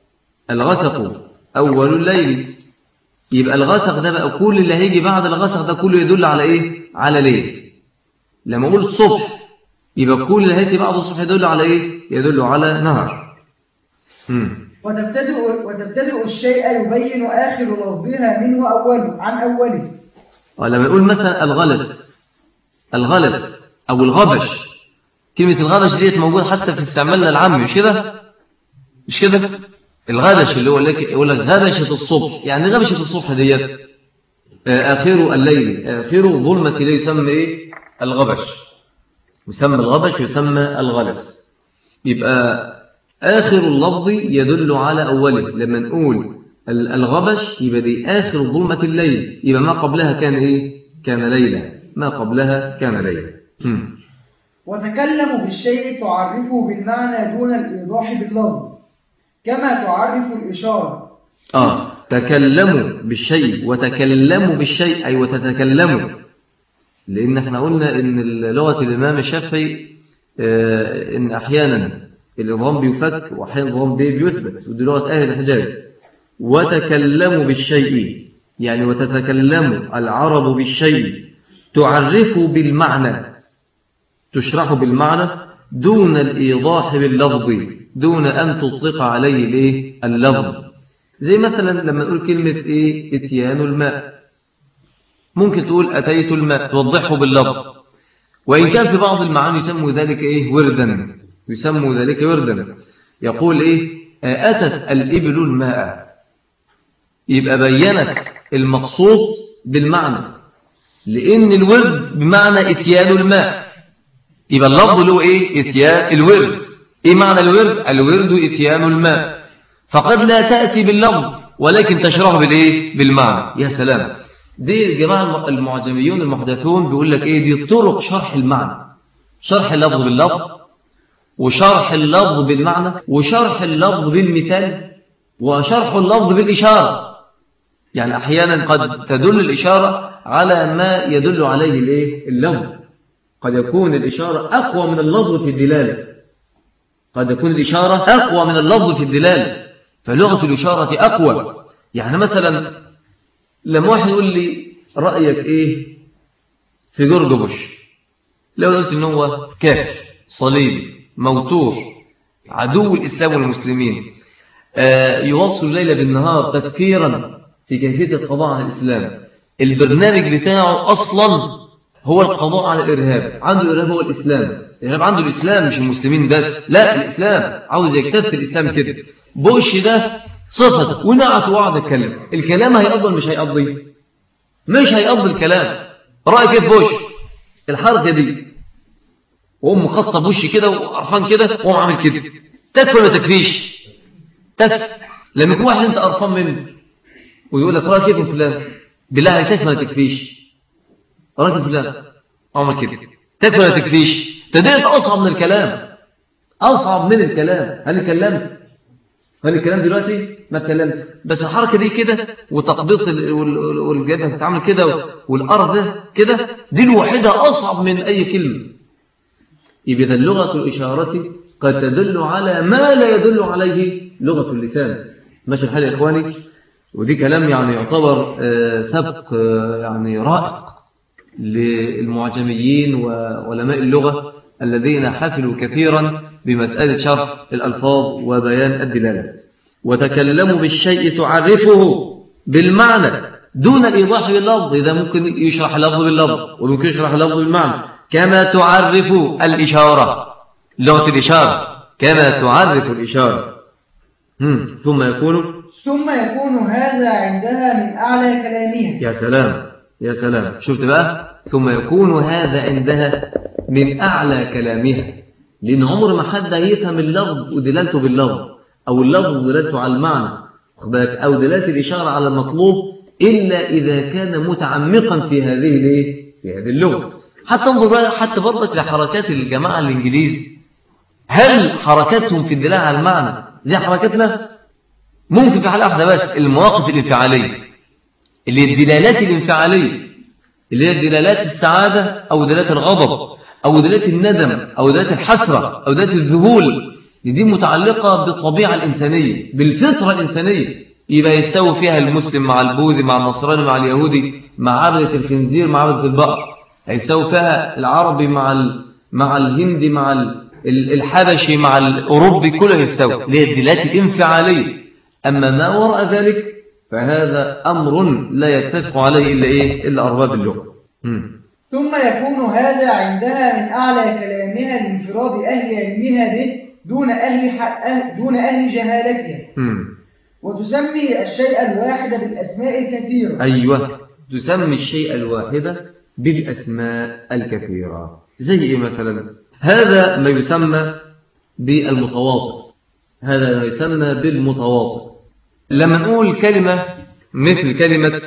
الغسق أول الليل يبقى الغسق ده بقى كل اللي هيجي بعد الغسق ده كله يدل على إيه على ليل لما أقول الصبح يبقى كل اللي هيجي بعد الصبح يدل على إيه يدل على نهر مم. وتبتدئ, وتبتدئ الشيء يبين آخر لفظها منه أوله عن أوله ولما نقول مثلا الغلس الغلس أو الغبش كلمة الغبش ديت موجودة حتى في استعمالنا العام مش كده مش كده الغبش اللي هو لك يقول لك غبشة الصبح يعني غبشة الصبح ديت آخر الليل آخر ظلمة الليل يسمى إيه الغبش يسمى الغبش يسمى الغلس يبقى آخر اللفظ يدل على أوله لما نقول الغبش يبقى دي آخر ظلمة الليل يبقى ما قبلها كان إيه كان ليلة ما قبلها كان ليلة هم. وتكلم بالشيء تعرفه بالمعنى دون الإيضاح باللفظ كما تعرف الإشارة آه تكلموا بالشيء وتكلموا بالشيء أي وتتكلموا لأن احنا قلنا إن لغة الإمام الشافعي آه إن أحيانا الإضغام بيفك وأحيانا الإضغام بيثبت ودي لغة أهل الحجاز وتكلموا بالشيء يعني وتتكلم العرب بالشيء تعرف بالمعنى تشرح بالمعنى دون الإيضاح باللفظ دون أن تطلق عليه الايه اللفظ زي مثلا لما نقول كلمة إيه اتيان الماء ممكن تقول أتيت الماء توضحه باللفظ وإن كان في بعض المعاني يسموا ذلك إيه وردا يسموا ذلك وردا يقول إيه أتت الإبل الماء يبقى بينت المقصود بالمعنى لأن الورد بمعنى اتيان الماء يبقى اللفظ له إيه اتيان الورد إيه معنى الورد الورد اتيان الماء فقد لا تأتي باللفظ ولكن تشرح بالإيه بالمعنى يا سلام دي الجماعة المعجميون المحدثون بيقول لك إيه دي طرق شرح المعنى شرح اللفظ باللفظ وشرح اللفظ بالمعنى وشرح اللفظ بالمثال وشرح اللفظ بالإشارة يعني أحيانا قد تدل الإشارة على ما يدل عليه الايه اللفظ قد يكون الإشارة أقوى من اللفظ في الدلالة قد يكون الإشارة أقوى من اللفظ في الدلالة فلغة الإشارة أقوى يعني مثلا لما واحد يقول لي رأيك إيه في جورج بوش لو قلت إن هو كافر صليبي موتور عدو الإسلام والمسلمين آه يوصل الليل بالنهار تفكيرا في كيفية القضاء على الإسلام البرنامج بتاعه أصلا هو القضاء على الإرهاب عنده الإرهاب هو الإسلام الإرهاب عنده الإسلام مش المسلمين بس لا الإسلام عاوز يكتف الإسلام كده بوش ده صفة ونعت وعد الكلام الكلام هيقضي مش هيقضي مش هيقضي الكلام رأيك كيف بوش الحركة دي وأم خطة بوشي كده وقرفان كده وقوم عامل كده تكفي ولا تكفيش تكفي لما يكون واحد انت قرفان منه ويقول لك رأيك كيف فلان بالله عليك تكفي ولا تكفيش رأيك فلان عمل كده تكفي ولا تكفيش تدريت أصعب من الكلام أصعب من الكلام هل اتكلمت هل الكلام دلوقتي ما اتكلمت بس الحركة دي كده وتقبيط والجبهة تتعامل كده والأرض ده كده دي الوحيدة أصعب من أي كلمة يبقى اللغة الإشارة قد تدل على ما لا يدل عليه لغة اللسان ماشي الحال يا إخواني ودي كلام يعني يعتبر سبق يعني رائق للمعجميين وعلماء اللغة الذين حفلوا كثيرا بمسألة شرح الألفاظ وبيان الدلالة وتكلموا بالشيء تعرفه بالمعنى دون الإيضاح باللفظ إذا ممكن يشرح اللفظ باللفظ وممكن يشرح اللفظ بالمعنى كما تعرف الإشارة لغة الإشارة كما تعرف الإشارة ثم يكون ثم يكون هذا عندها من أعلى كلامها يا سلام يا سلام شفت بقى ثم يكون هذا عندها من أعلى كلامها لأن عمر ما حد هيفهم اللفظ ودلالته باللفظ أو اللفظ ودلالته على المعنى أو دلالة الإشارة على المطلوب إلا إذا كان متعمقا في هذه في هذه اللغة حتى انظر بقى حتى برضك لحركات الجماعة الإنجليز هل حركاتهم في الدلالة على المعنى زي حركاتنا ممكن في حالة واحدة بس المواقف الانفعالية اللي هي الدلالات الانفعالية اللي هي دلالات السعادة أو دلالات الغضب أو دلالات الندم أو دلالات الحسرة أو دلالات الذهول دي متعلقة بالطبيعة الإنسانية بالفطرة الإنسانية يبقى يستوي فيها المسلم مع البوذي مع النصراني مع اليهودي مع عبدة الخنزير مع عبدة البقر هيستوي فيها العربي مع ال... مع الهندي مع ال... الحبشي مع الأوروبي كله يستوي اللي هي الدلالات الانفعالية أما ما وراء ذلك فهذا أمر لا يتفق عليه إلا إيه إلا أرباب اللغة مم. ثم يكون هذا عندها من أعلى كلامها لانفراد أهل علمها به دون أهل, ح... أهل دون أهل جهالتها مم. وتسمي الشيء الواحد بالأسماء الكثيرة أيوة تسمي الشيء الواحد بالأسماء الكثيرة زي إيه مثلا هذا ما يسمى بالمتواطئ هذا ما يسمى بالمتواطئ لما نقول كلمة مثل كلمة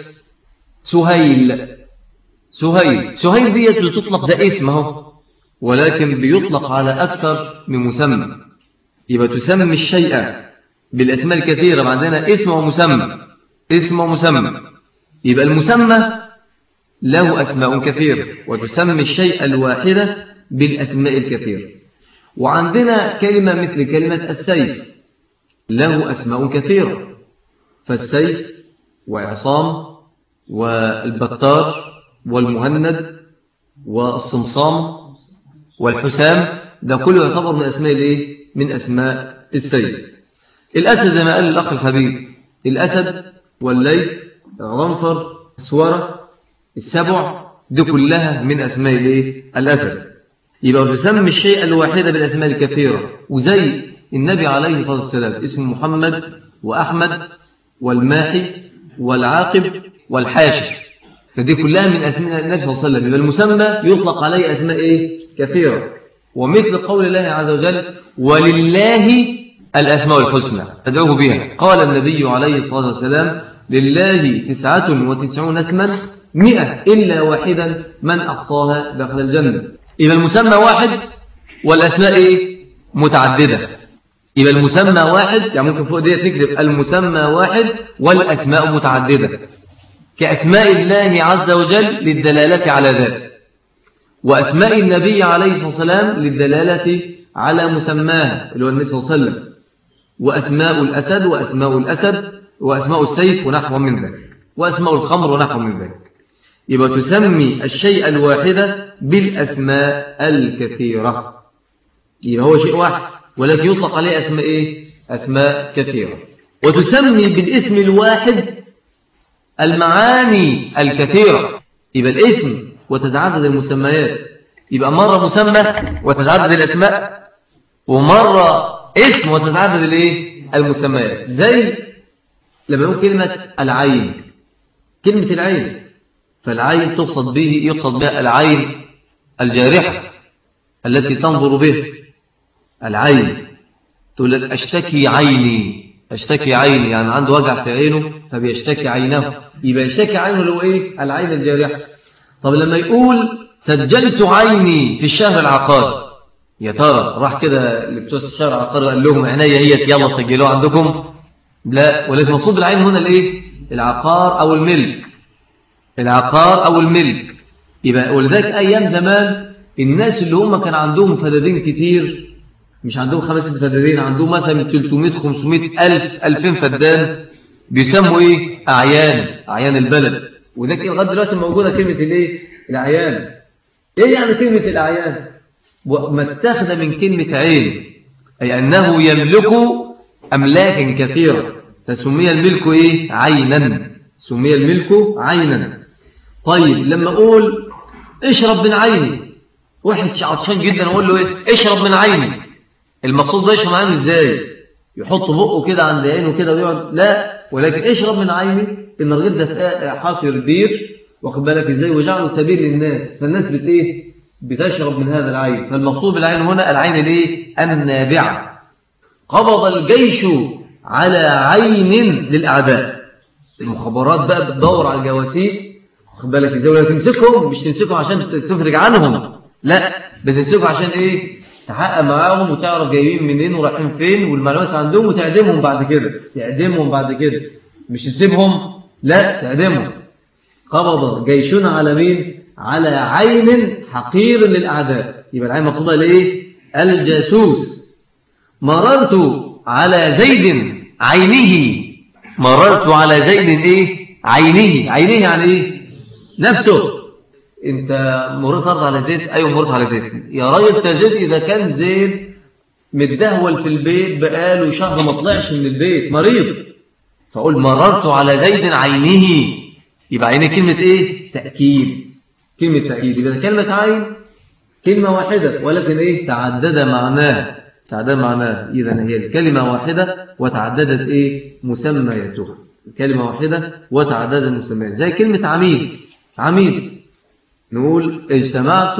سهيل سهيل سهيل ديت بتطلق ده اسم اهو ولكن بيطلق على أكثر من مسمى يبقى تسمي الشيء بالأسماء الكثيرة عندنا اسم ومسمى اسم ومسمى يبقى المسمى له أسماء كثيرة وتسمي الشيء الواحدة بالأسماء الكثيرة وعندنا كلمة مثل كلمة السيف له أسماء كثيرة فالسيف وعصام والبتار والمهند والصمصام والحسام ده كله يعتبر من أسماء الايه من أسماء السيف الأسد زي ما قال الأخ الحبيب الأسد والليل الغنفر السورة السبع دي كلها من أسماء الايه الأسد يبقى تسمي الشيء الواحدة بالأسماء الكثيرة وزي النبي عليه الصلاة والسلام اسمه محمد وأحمد والماحي والعاقب والحاشر فدي كلها من أسماء النبي صلى الله عليه وسلم يبقى المسمى يطلق عليه أسماء إيه؟ كثيرة ومثل قول الله عز وجل ولله الأسماء الحسنى فادعوه بها قال النبي عليه الصلاة والسلام لله تسعة وتسعون اسما مئة إلا واحدا من أحصاها دخل الجنة يبقى المسمى واحد والأسماء إيه؟ متعددة يبقى المسمى واحد يعني ممكن فوق ديت نكتب المسمى واحد والأسماء متعددة كأسماء الله عز وجل للدلالة على ذاته وأسماء النبي عليه الصلاة والسلام للدلالة على مسماه اللي هو النبي صلى الله عليه وسلم وأسماء الأسد وأسماء الأسد وأسماء السيف ونحو من ذلك وأسماء الخمر ونحو من ذلك يبقى تسمي الشيء الواحد بالأسماء الكثيرة يبقى هو شيء واحد ولكن يطلق عليه أسماء إيه؟ أسماء كثيرة وتسمي بالاسم الواحد المعاني الكثيرة يبقى الاسم وتتعدد المسميات يبقى مرة مسمى وتتعدد الأسماء ومرة اسم وتتعدد الايه المسميات زي لما نقول كلمة العين كلمة العين فالعين تقصد به يقصد بها العين الجارحة التي تنظر به العين تقول لك أشتكي عيني أشتكي عيني يعني عنده وجع في عينه فبيشتكي عينه يبقى يشتكي عينه اللي هو إيه العين الجارحة طب لما يقول سجلت عيني في الشهر العقاري يا ترى راح كده لبتوع الشهر العقاري قال لهم عينيا هي يلا سجلوها عندكم لا ولكن مقصود بالعين هنا الايه العقار او الملك العقار او الملك يبقى ولذلك ايام زمان الناس اللي هم كان عندهم فدادين كتير مش عندهم خمس فدادين عندهم مثلا 300 500 ألف 2000 فدان بيسموا ايه اعيان اعيان البلد وده لغايه دلوقتي موجوده كلمه الايه الاعيان ايه يعني كلمه الاعيان ومتاخذه من كلمه عين اي انه يملك املاكا كثيره فسمي الملك ايه عينا سمي الملك عينا طيب لما اقول اشرب من عيني واحد عطشان جدا اقول له ايه اشرب من عيني المقصود ده يشرب من عينه ازاي يحط بقه كده عند عينه كده ويقعد لا ولكن اشرب من عيني ان الرغيف ده حافر بير واخد بالك ازاي وجعله سبيل للناس فالناس بت ايه بتشرب من هذا العين فالمقصود بالعين هنا العين الايه النابعه قبض الجيش على عين للاعداء المخابرات بقى بتدور على الجواسيس واخد بالك ازاي ولا تمسكهم مش تمسكهم عشان تفرج عنهم لا بتمسكهم عشان ايه تحقق معاهم وتعرف جايين منين ورايحين فين والمعلومات عندهم وتعدمهم بعد كده تعدمهم بعد كده مش تسيبهم لا تعدمهم قبض جيش على مين على عين حقير للأعداء يبقى العين مقصودة لإيه الجاسوس مررت على زيد عينه مررت على زيد إيه عينه عينه يعني إيه نفسه انت مررت أرض على زيد أيوة مررت على زيد يا راجل زيد إذا كان زيد متدهول في البيت بقاله شهر ما طلعش من البيت مريض فأقول مررت على زيد عينه يبقى عينه كلمة إيه تأكيد كلمة تأكيد إذا كلمة عين كلمة واحدة ولكن إيه تعدد معناه تعدد معناه إذا هي الكلمة واحدة وتعددت إيه مسميتها كلمة واحدة وتعددت مسميات زي كلمة عميد عميد نقول اجتمعت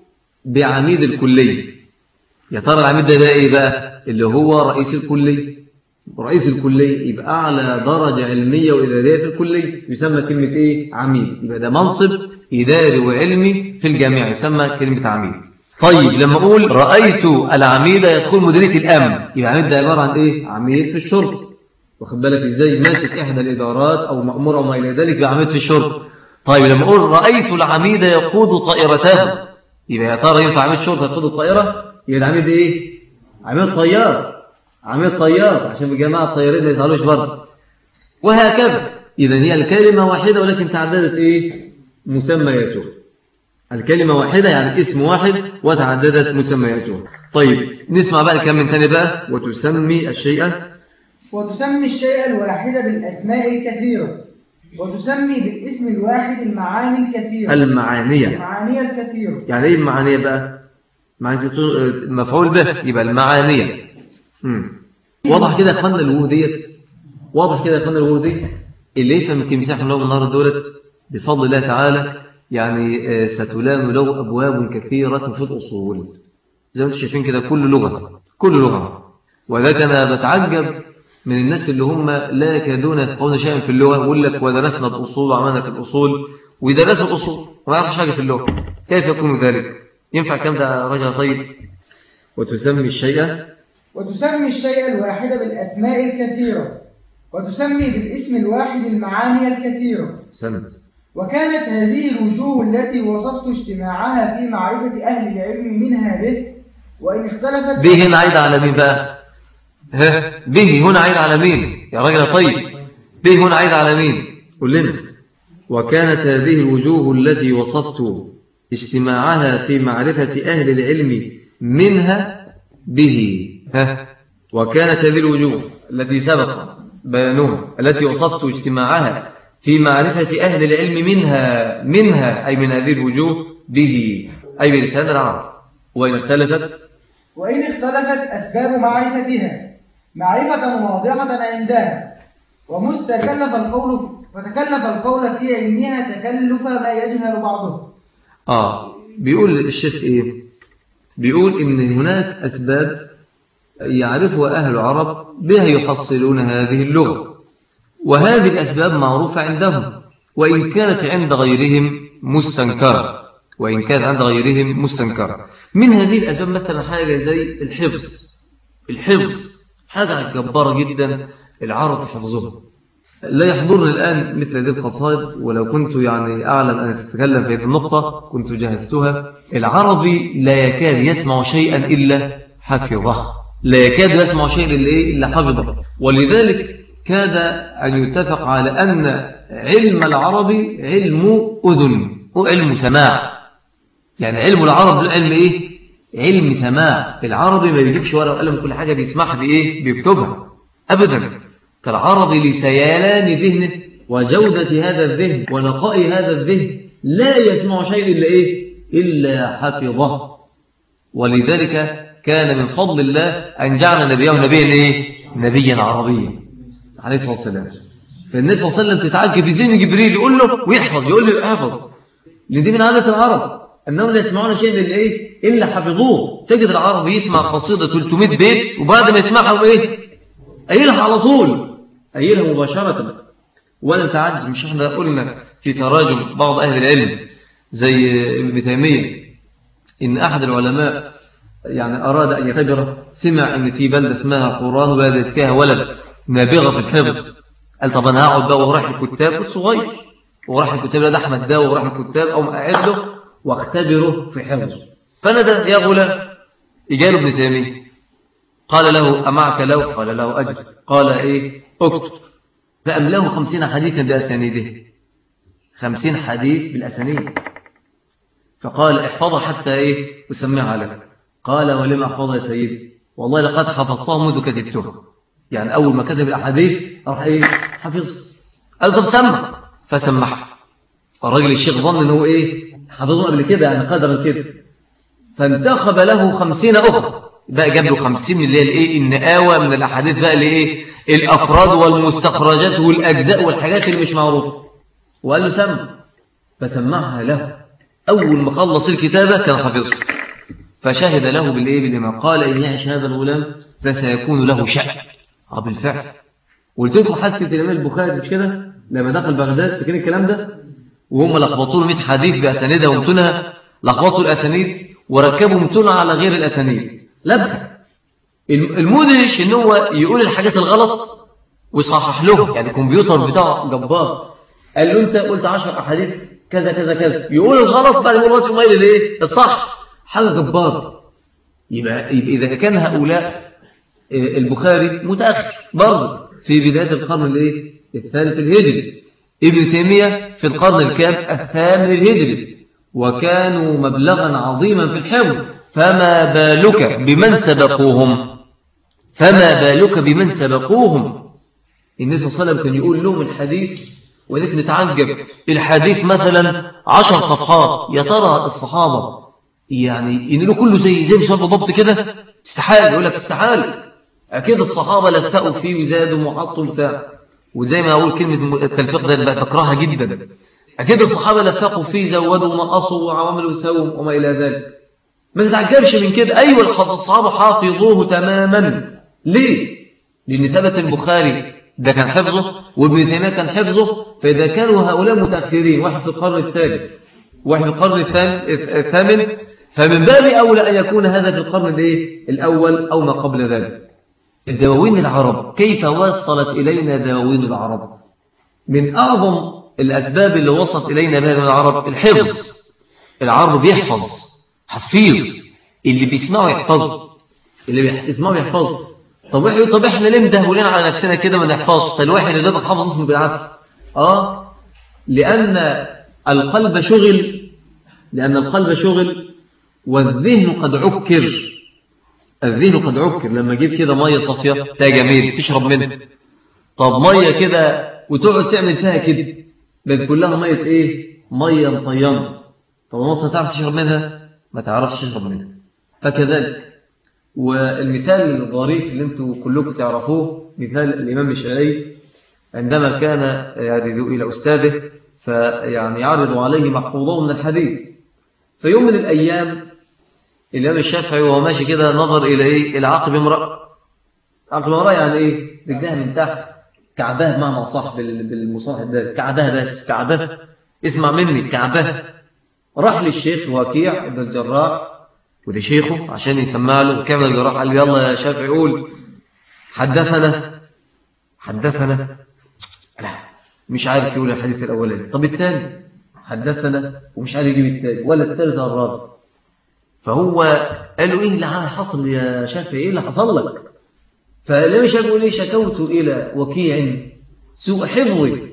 بعميد الكلية يا ترى العميد ده, ده إيه بقى اللي هو رئيس الكلية رئيس الكلية يبقى أعلى درجة علمية وإدارية في الكلية يسمى كلمة إيه عميد يبقى ده منصب إداري وعلمي في الجامعة يسمى كلمة عميد طيب لما أقول رأيت العميد يدخل مديرية الأمن يبقى عميد ده عبارة عن إيه عميد في الشرطة واخد بالك إزاي ماسك إحدى الإدارات أو مأمور أو ما إلى ذلك يبقى عميد في الشرطة طيب لما أقول رأيت العميد يقود طائرته يبقى يا ترى ينفع عميد شرطة يقود الطائرة يبقى عميد إيه عميد طيار عميد طيار عشان الجماعة الطيارين ما يزعلوش برضه وهكذا إذا هي الكلمة واحدة ولكن تعددت إيه مسمياته الكلمة واحدة يعني اسم واحد وتعددت مسمياته طيب نسمع بقى الكلام من تاني بقى وتسمي الشيء وتسمي الشيء الواحد بالأسماء الكثيرة وتسمي بالاسم الواحد المعاني الكثيرة المعانية المعاني الكثيرة يعني ايه المعانية بقى معنى مفعول به يبقى المعانية مم. واضح كده يا اخوانا الوجوه ديت واضح كده يا اخوانا الوجوه دي اللي يفهم التمساح من النهارده دولت بفضل الله تعالى يعني آه، ستلام له ابواب كثيره في الاصول زي ما انتم شايفين كده كل لغه كل لغه وذاك انا بتعجب من الناس اللي هم لا يكادون يفقهون شيئا في اللغه يقول لك ودرسنا الاصول وعملنا في الاصول ويدرسوا الاصول وما يعرفش حاجه في اللغه كيف يكون ذلك ينفع كم ده رجل طيب وتسمي الشيء وتسمي الشيء الواحد بالأسماء الكثيرة وتسمي بالاسم الواحد المعاني الكثيرة سند وكانت هذه الوجوه التي وصفت اجتماعها في معرفة أهل العلم منها به وإن اختلفت به هنا عايد على مين بقى ها به هنا عايد على مين يا راجل طيب به هنا عايد على مين قول لنا وكانت هذه الوجوه التي وصفت اجتماعها في معرفة أهل العلم منها به ها وكانت هذه الوجوه التي سبق بيانها التي وصفت اجتماعها في معرفة أهل العلم منها منها أي من هذه الوجوه به أي بلسان العرب وإن اختلفت وإن اختلفت أسباب معرفتها معرفة واضحة عندها ومستكلف القول وتكلف القول في علمها تكلف ما يجهل بعضه آه بيقول الشيخ إيه بيقول إن هناك أسباب يعرفها أهل العرب بها يحصلون هذه اللغة وهذه الأسباب معروفة عندهم وإن كانت عند غيرهم مستنكرة وإن كانت عند غيرهم مستنكرة من هذه الأسباب مثلا حاجة زي الحفظ الحفظ حاجة جبارة جدا العرب حفظها لا يحضرني الآن مثل هذه القصائد ولو كنت يعني أعلم أن أتكلم في هذه النقطة كنت جهزتها العربي لا يكاد يسمع شيئا إلا حفظه لا يكاد يسمع شيئا إلا, إيه؟ إلا حفظه ولذلك كاد أن يتفق على أن علم العربي علم أذن وعلم سماع يعني علم العرب علم إيه علم سماع العربي ما بيجيبش ورقة وقلم كل حاجة بيسمعها بإيه بيكتبها أبدا كالعربي لسيالان ذهنه وجودة هذا الذهن ونقاء هذا الذهن لا يسمع شيء إلا إيه إلا حفظه ولذلك كان من فضل الله أن جعل نبيه نبيا إيه نبيا عربيا عليه الصلاة والسلام فالنبي صلى الله عليه وسلم تتعجب في ذهن جبريل يقول له ويحفظ يقول له احفظ لأن دي من عادة العرب أنهم لا يسمعون شيئا إلا إيه إلا حفظوه تجد العرب يسمع قصيدة 300 بيت وبعد ما يسمعها إيه قايلها على طول قايلها مباشرة ولا تعجز مش احنا قلنا في تراجم بعض أهل العلم زي ابن تيمية إن أحد العلماء يعني أراد أن يختبر سمع أن في بلدة اسمها قرآن وبلدة فيها ولد نابغة في الحفظ قال طب أنا هقعد بقى وراح الكتاب كنت صغير وراح الكتاب ده أحمد ده وراح الكتاب أو قاعد له واختبره في حفظه فأنا ده يا غلام إجاله ابن تيمية قال له أمعك لو قال له أجل قال إيه اكتب فأملاه خمسين حديثا بأسانيده خمسين حديث بالأسانيد فقال احفظها حتى إيه أسمعها لك قال ولما احفظها يا سيدي والله لقد حفظتها منذ كتبتها يعني أول ما كتب الأحاديث راح إيه حفظ قال طب سمع فسمعها الراجل الشيخ ظن إنه إيه حفظه قبل كده يعني قدر كده فانتخب له خمسين أخرى بقى جاب له خمسين من اللي هي الإيه النقاوة من الأحاديث بقى اللي إيه الأفراد والمستخرجات والأجزاء والحاجات اللي مش معروفة وقال له سمع فسمعها له أول ما خلص الكتابة كان حفظه فشهد له بالإيه بالإمام قال إن يعش هذا الغلام فسيكون له شأن اه بالفعل قلت لكم حادثة الإمام البخاري مش كده لما دخل بغداد فاكرين الكلام ده وهم لخبطوا له 100 حديث بأسانيدها ومتونها لخبطوا الأسانيد وركبوا متونها على غير الأسانيد لبكة المدهش ان هو يقول الحاجات الغلط ويصحح له يعني الكمبيوتر بتاعه جبار قال له انت قلت 10 احاديث كذا كذا كذا يقول الغلط بعد ما يقول مايل الايه الصح حاجه جبار يبقى, يبقى اذا كان هؤلاء البخاري متاخر برضه في بدايه القرن الايه الثالث الهجري ابن تيميه في القرن الكام الثامن الهجري وكانوا مبلغا عظيما في الحفظ فما بالك بمن سبقوهم فما بالك بمن سبقوهم النبي صلى الله عليه وسلم كان يقول لهم الحديث وذلك نتعجب الحديث مثلا عشر صفحات يا ترى الصحابة يعني ينقلوا كله زي زي مش ضبط كده استحال يقول لك استحال أكيد الصحابة لفقوا فيه وزادوا وحطوا بتاع وزي ما أقول كلمة التلفيق ده بكرهها جدا أكيد الصحابة لفقوا فيه زودوا ونقصوا وعملوا وسووا وما إلى ذلك ما تتعجبش من كده أيوة الصحابة حافظوه تماما ليه؟ لأن ثبت البخاري ده كان حفظه وابن تيمية كان حفظه فإذا كانوا هؤلاء متأخرين واحد في القرن الثالث واحد في القرن الثامن فمن باب أولى أن يكون هذا في القرن الايه الأول أو ما قبل ذلك الدواوين العرب كيف وصلت إلينا دواوين العرب من أعظم الأسباب اللي وصلت إلينا بها من العرب الحفظ العرب بيحفظ حفيظ اللي بيسمعوا يحفظوا اللي بيسمعوا يحفظوا طب احنا طب احنا ليه مدهولين على نفسنا كده ما نحفظش طب الواحد اللي ده حافظ اسمه بالعكس اه لان القلب شغل لان القلب شغل والذهن قد عكر الذهن قد عكر لما جيب كده ميه صافيه ده جميل تشرب منها طب ميه كده وتقعد تعمل فيها كده بقت كلها ميه ايه ميه مطينه طب ما انت تعرف تشرب منها ما تعرفش تشرب منها فكذلك والمثال الظريف اللي انتم كلكم تعرفوه مثال الإمام الشافعي عندما كان يعرض إلى أستاذه فيعني يعرض عليه محفوظه من الحديث في يوم من الأيام الإمام الشافعي وهو ماشي كده نظر إلى إيه إلى عقب امرأة عقب امرأة يعني إيه رجلها من تحت كعباه معنى صح بالمصطلح ده كعباه بس كعباه اسمع مني كعباه راح للشيخ وكيع ابن الجراح وده شيخه عشان يسمع له كامل الجراح قال له يلا يا شافعي قول حدثنا حدثنا لا مش عارف يقول الحديث الأولاني طب الثاني حدثنا ومش عارف يجيب الثاني ولا الثالث الرابع فهو قال له ايه اللي حصل يا شافعي ايه اللي حصل لك فلم يقول لي شكوت إلى وكيع سوء حفظي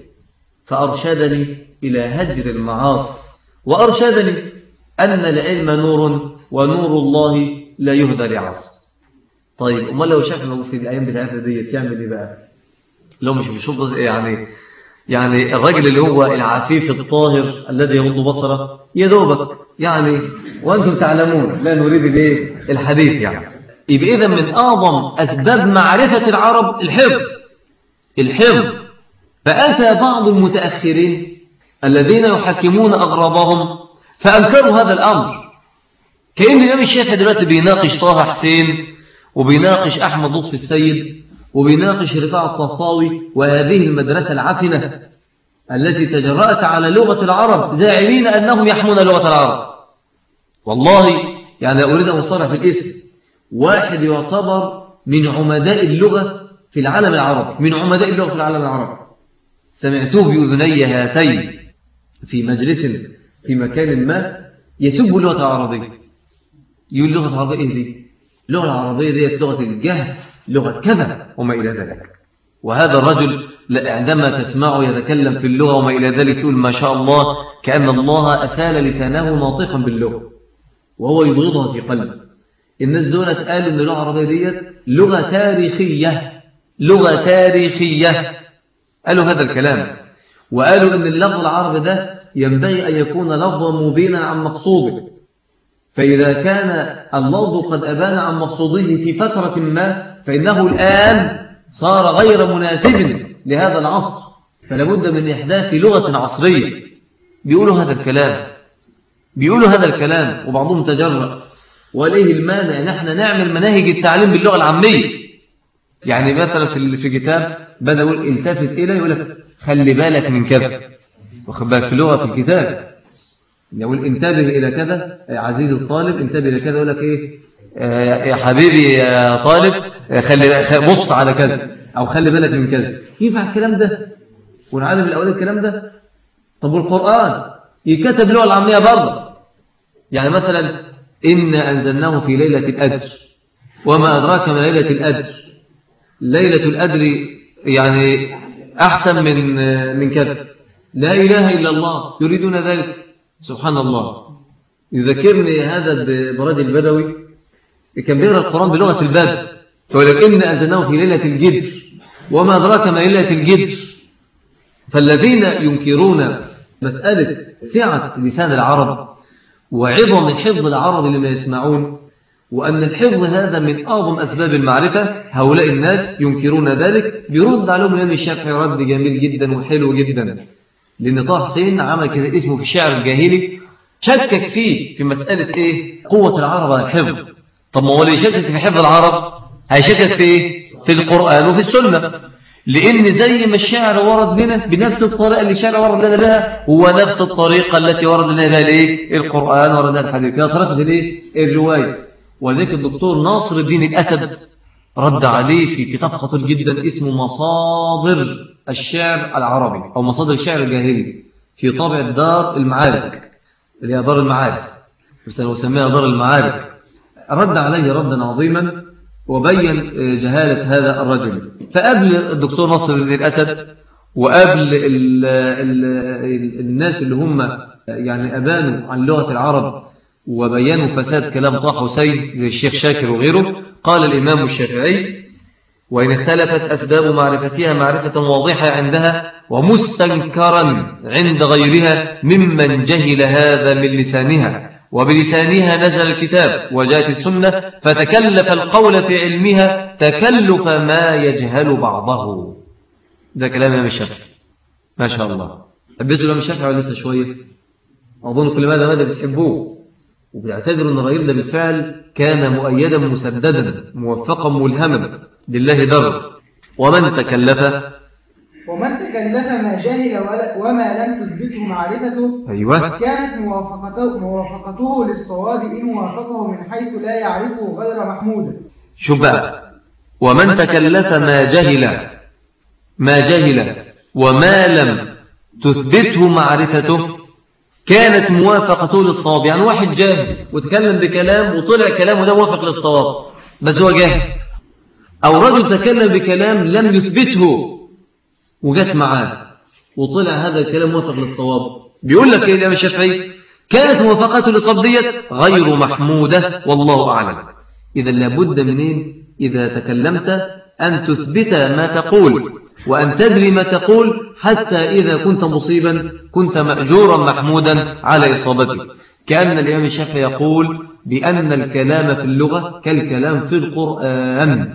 فأرشدني إلى هجر المعاصي وأرشدني أن العلم نور ونور الله لا يهدى لعصر طيب امال لو شافنا في الايام بتاعتنا ديت يعمل ايه بقى لو مش بيشوف يعني يعني الراجل اللي هو العفيف الطاهر الذي يغض بصره يا دوبك يعني وانتم تعلمون لا نريد الايه الحديث يعني يبقى اذا من اعظم اسباب معرفه العرب الحفظ الحفظ فاتى بعض المتاخرين الذين يحكمون اغراضهم فانكروا هذا الامر كأن الإمام الشافعي دلوقتي بيناقش طه حسين وبيناقش أحمد لطفي السيد وبيناقش رفاع الطهطاوي وهذه المدرسة العفنة التي تجرأت على لغة العرب زاعمين أنهم يحمون لغة العرب والله يعني أريد أن أصرح في الاسم واحد يعتبر من عمداء اللغة في العالم العربي من عمداء اللغة في العالم العربي سمعته بأذني هاتين في مجلس في مكان ما يسب اللغة العربية يقول اللغة العربية إيه دي اللغة العربية دي لغة الجهل لغة كذا وما إلى ذلك وهذا الرجل عندما تسمعه يتكلم في اللغة وما إلى ذلك تقول ما شاء الله كأن الله أسال لسانه ناطقا باللغة وهو يبغضها في قلبه الناس دولت قالوا أن اللغة العربية ديت لغة تاريخية لغة تاريخية قالوا هذا الكلام وقالوا أن اللفظ العربي ده ينبغي أن يكون لفظا مبينا عن مقصوده فإذا كان اللفظ قد أبان عن مقصوده في فترة ما فإنه الآن صار غير مناسب لهذا العصر فلابد من إحداث لغة عصرية بيقولوا هذا الكلام بيقولوا هذا الكلام وبعضهم تجرأ وليه المانع نحن نعمل مناهج التعليم باللغة العامية يعني مثلا في في كتاب بدأ يقول التفت إليه يقول لك خلي بالك من كذا واخد بالك في اللغة في الكتاب يقول انتبه إلى كذا عزيز الطالب انتبه إلى كذا يقول لك إيه يا حبيبي يا طالب خلي بص على كذا أو خلي بالك من كذا ينفع الكلام ده ونعلم الأولاد الكلام ده طب والقرآن يكتب له العامية برضه يعني مثلا إن أنزلناه في ليلة الأدر وما أدراك ما ليلة الأدر ليلة الأدر يعني أحسن من من كذا لا إله إلا الله يريدون ذلك سبحان الله يذكرني هذا براد البدوي كان بيقرأ القرآن بلغة البدو فيقول لك إن أنزلناه في ليلة الجدر وما أدراك ما ليلة الجدر فالذين ينكرون مسألة سعة لسان العرب وعظم حفظ العرب لما يسمعون وأن الحفظ هذا من أعظم أسباب المعرفة هؤلاء الناس ينكرون ذلك بيرد عليهم الإمام الشافعي رد جميل جدا وحلو جدا لأن طه حسين عمل كده اسمه في الشعر الجاهلي شكك فيه في مسألة إيه قوة العرب على الحفظ طب ما هو اللي يشكك في حفظ العرب هيشكك في إيه في القرآن وفي السنة لأن زي ما الشعر ورد هنا بنفس الطريقة اللي الشعر ورد لنا بها هو نفس الطريقة التي ورد لنا بها الإيه القرآن ورد لنا الحديث كده طريقة الإيه الرواية وذلك الدكتور ناصر الدين الأسد رد عليه في كتاب خطير جدا اسمه مصادر الشعر العربي أو مصادر الشعر الجاهلي في طابع دار المعارف اللي هي دار المعارف وسميها دار المعارف رد عليه ردا عظيما وبين جهالة هذا الرجل فقبل الدكتور ناصر الدين الأسد وقبل ال ال الناس اللي هم يعني أبانوا عن لغة العرب وبيانوا فساد كلام طه حسين زي الشيخ شاكر وغيره قال الإمام الشافعي وإن اختلفت أسباب معرفتها معرفة واضحة عندها ومستنكرا عند غيرها ممن جهل هذا من لسانها وبلسانها نزل الكتاب وجاءت السنة فتكلف القول في علمها تكلف ما يجهل بعضه ده كلام الإمام الشافعي ما شاء الله حبيتوا الإمام الشافعي ولا لسه شوية أظن كل ماذا ماذا بتحبوه وبيعتبروا أن الرجل ده بالفعل كان مؤيدا مسددا موفقا ملهما لله در ومن تكلف ومن تكلف ما جهل وما لم تثبته معرفته أيوة كانت موافقته, موافقته للصواب إن وافقه من حيث لا يعرفه غير محمود شوف بقى ومن تكلف ما جهل ما جهل وما لم تثبته معرفته كانت موافقته للصواب يعني واحد جاهل وتكلم بكلام وطلع كلامه ده موافق للصواب بس هو جاهل أو رجل تكلم بكلام لم يثبته وجت معاه وطلع هذا الكلام موافق للصواب بيقول لك ايه الامام الشافعي كانت موافقته للصواب ديت غير محمودة والله أعلم إذا لابد منين إذا تكلمت أن تثبت ما تقول وأن تدري ما تقول حتى إذا كنت مصيبا كنت مأجورا محمودا على إصابتك كأن الإمام الشافعي يقول بأن الكلام في اللغة كالكلام في القرآن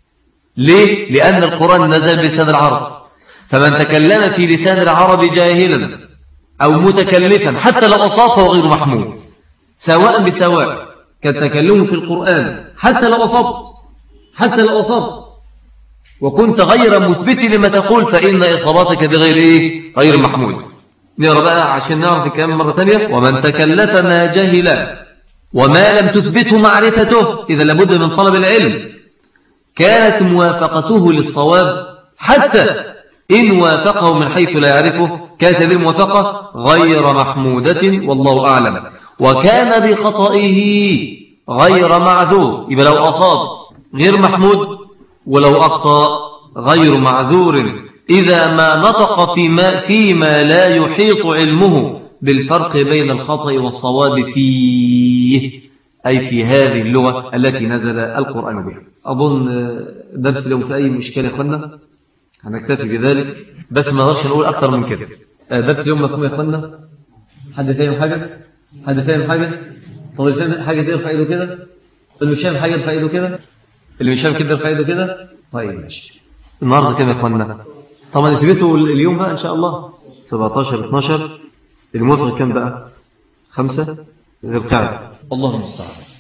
ليه؟ لأن القرآن نزل بلسان العرب فمن تكلم في لسان العرب جاهلا أو متكلفا حتى لو أصاب فهو غير محمود سواء بسواء كالتكلم في القرآن حتى لو أصبت حتى لو أصبت وكنت غير مثبت لما تقول فإن إصاباتك بغير إيه؟ غير محمود نقرأ بقى عشان نعرف الكلام مرة ثانية ومن تكلف ما جهل وما لم تثبته معرفته إذا لابد من طلب العلم كانت موافقته للصواب حتى إن وافقه من حيث لا يعرفه كانت هذه الموافقة غير محمودة والله أعلم وكان بخطئه غير معذور يبقى لو أصاب غير محمود ولو أخطأ غير معذور إذا ما نطق فيما, فيما لا يحيط علمه بالفرق بين الخطأ والصواب فيه أي في هذه اللغة التي نزل القرآن بها أظن درس لو في أي مشكلة يا هنكتفي بذلك بس ما نقدرش نقول أكثر من كده درس اليوم مفهوم يا أخوانا حد فاهم حاجة حد فاهم حاجة طب اللي فاهم حاجة يرفع ايده كده اللي مش فاهم حاجة يرفع ايده كده اللي مش فاهم كده يرفع ايده كده طيب ماشي النهارده كده يا اخوانا طبعا نثبته اليوم بقى ان شاء الله 17 12 الموافق كام بقى خمسة غير قاعدة الله المستعان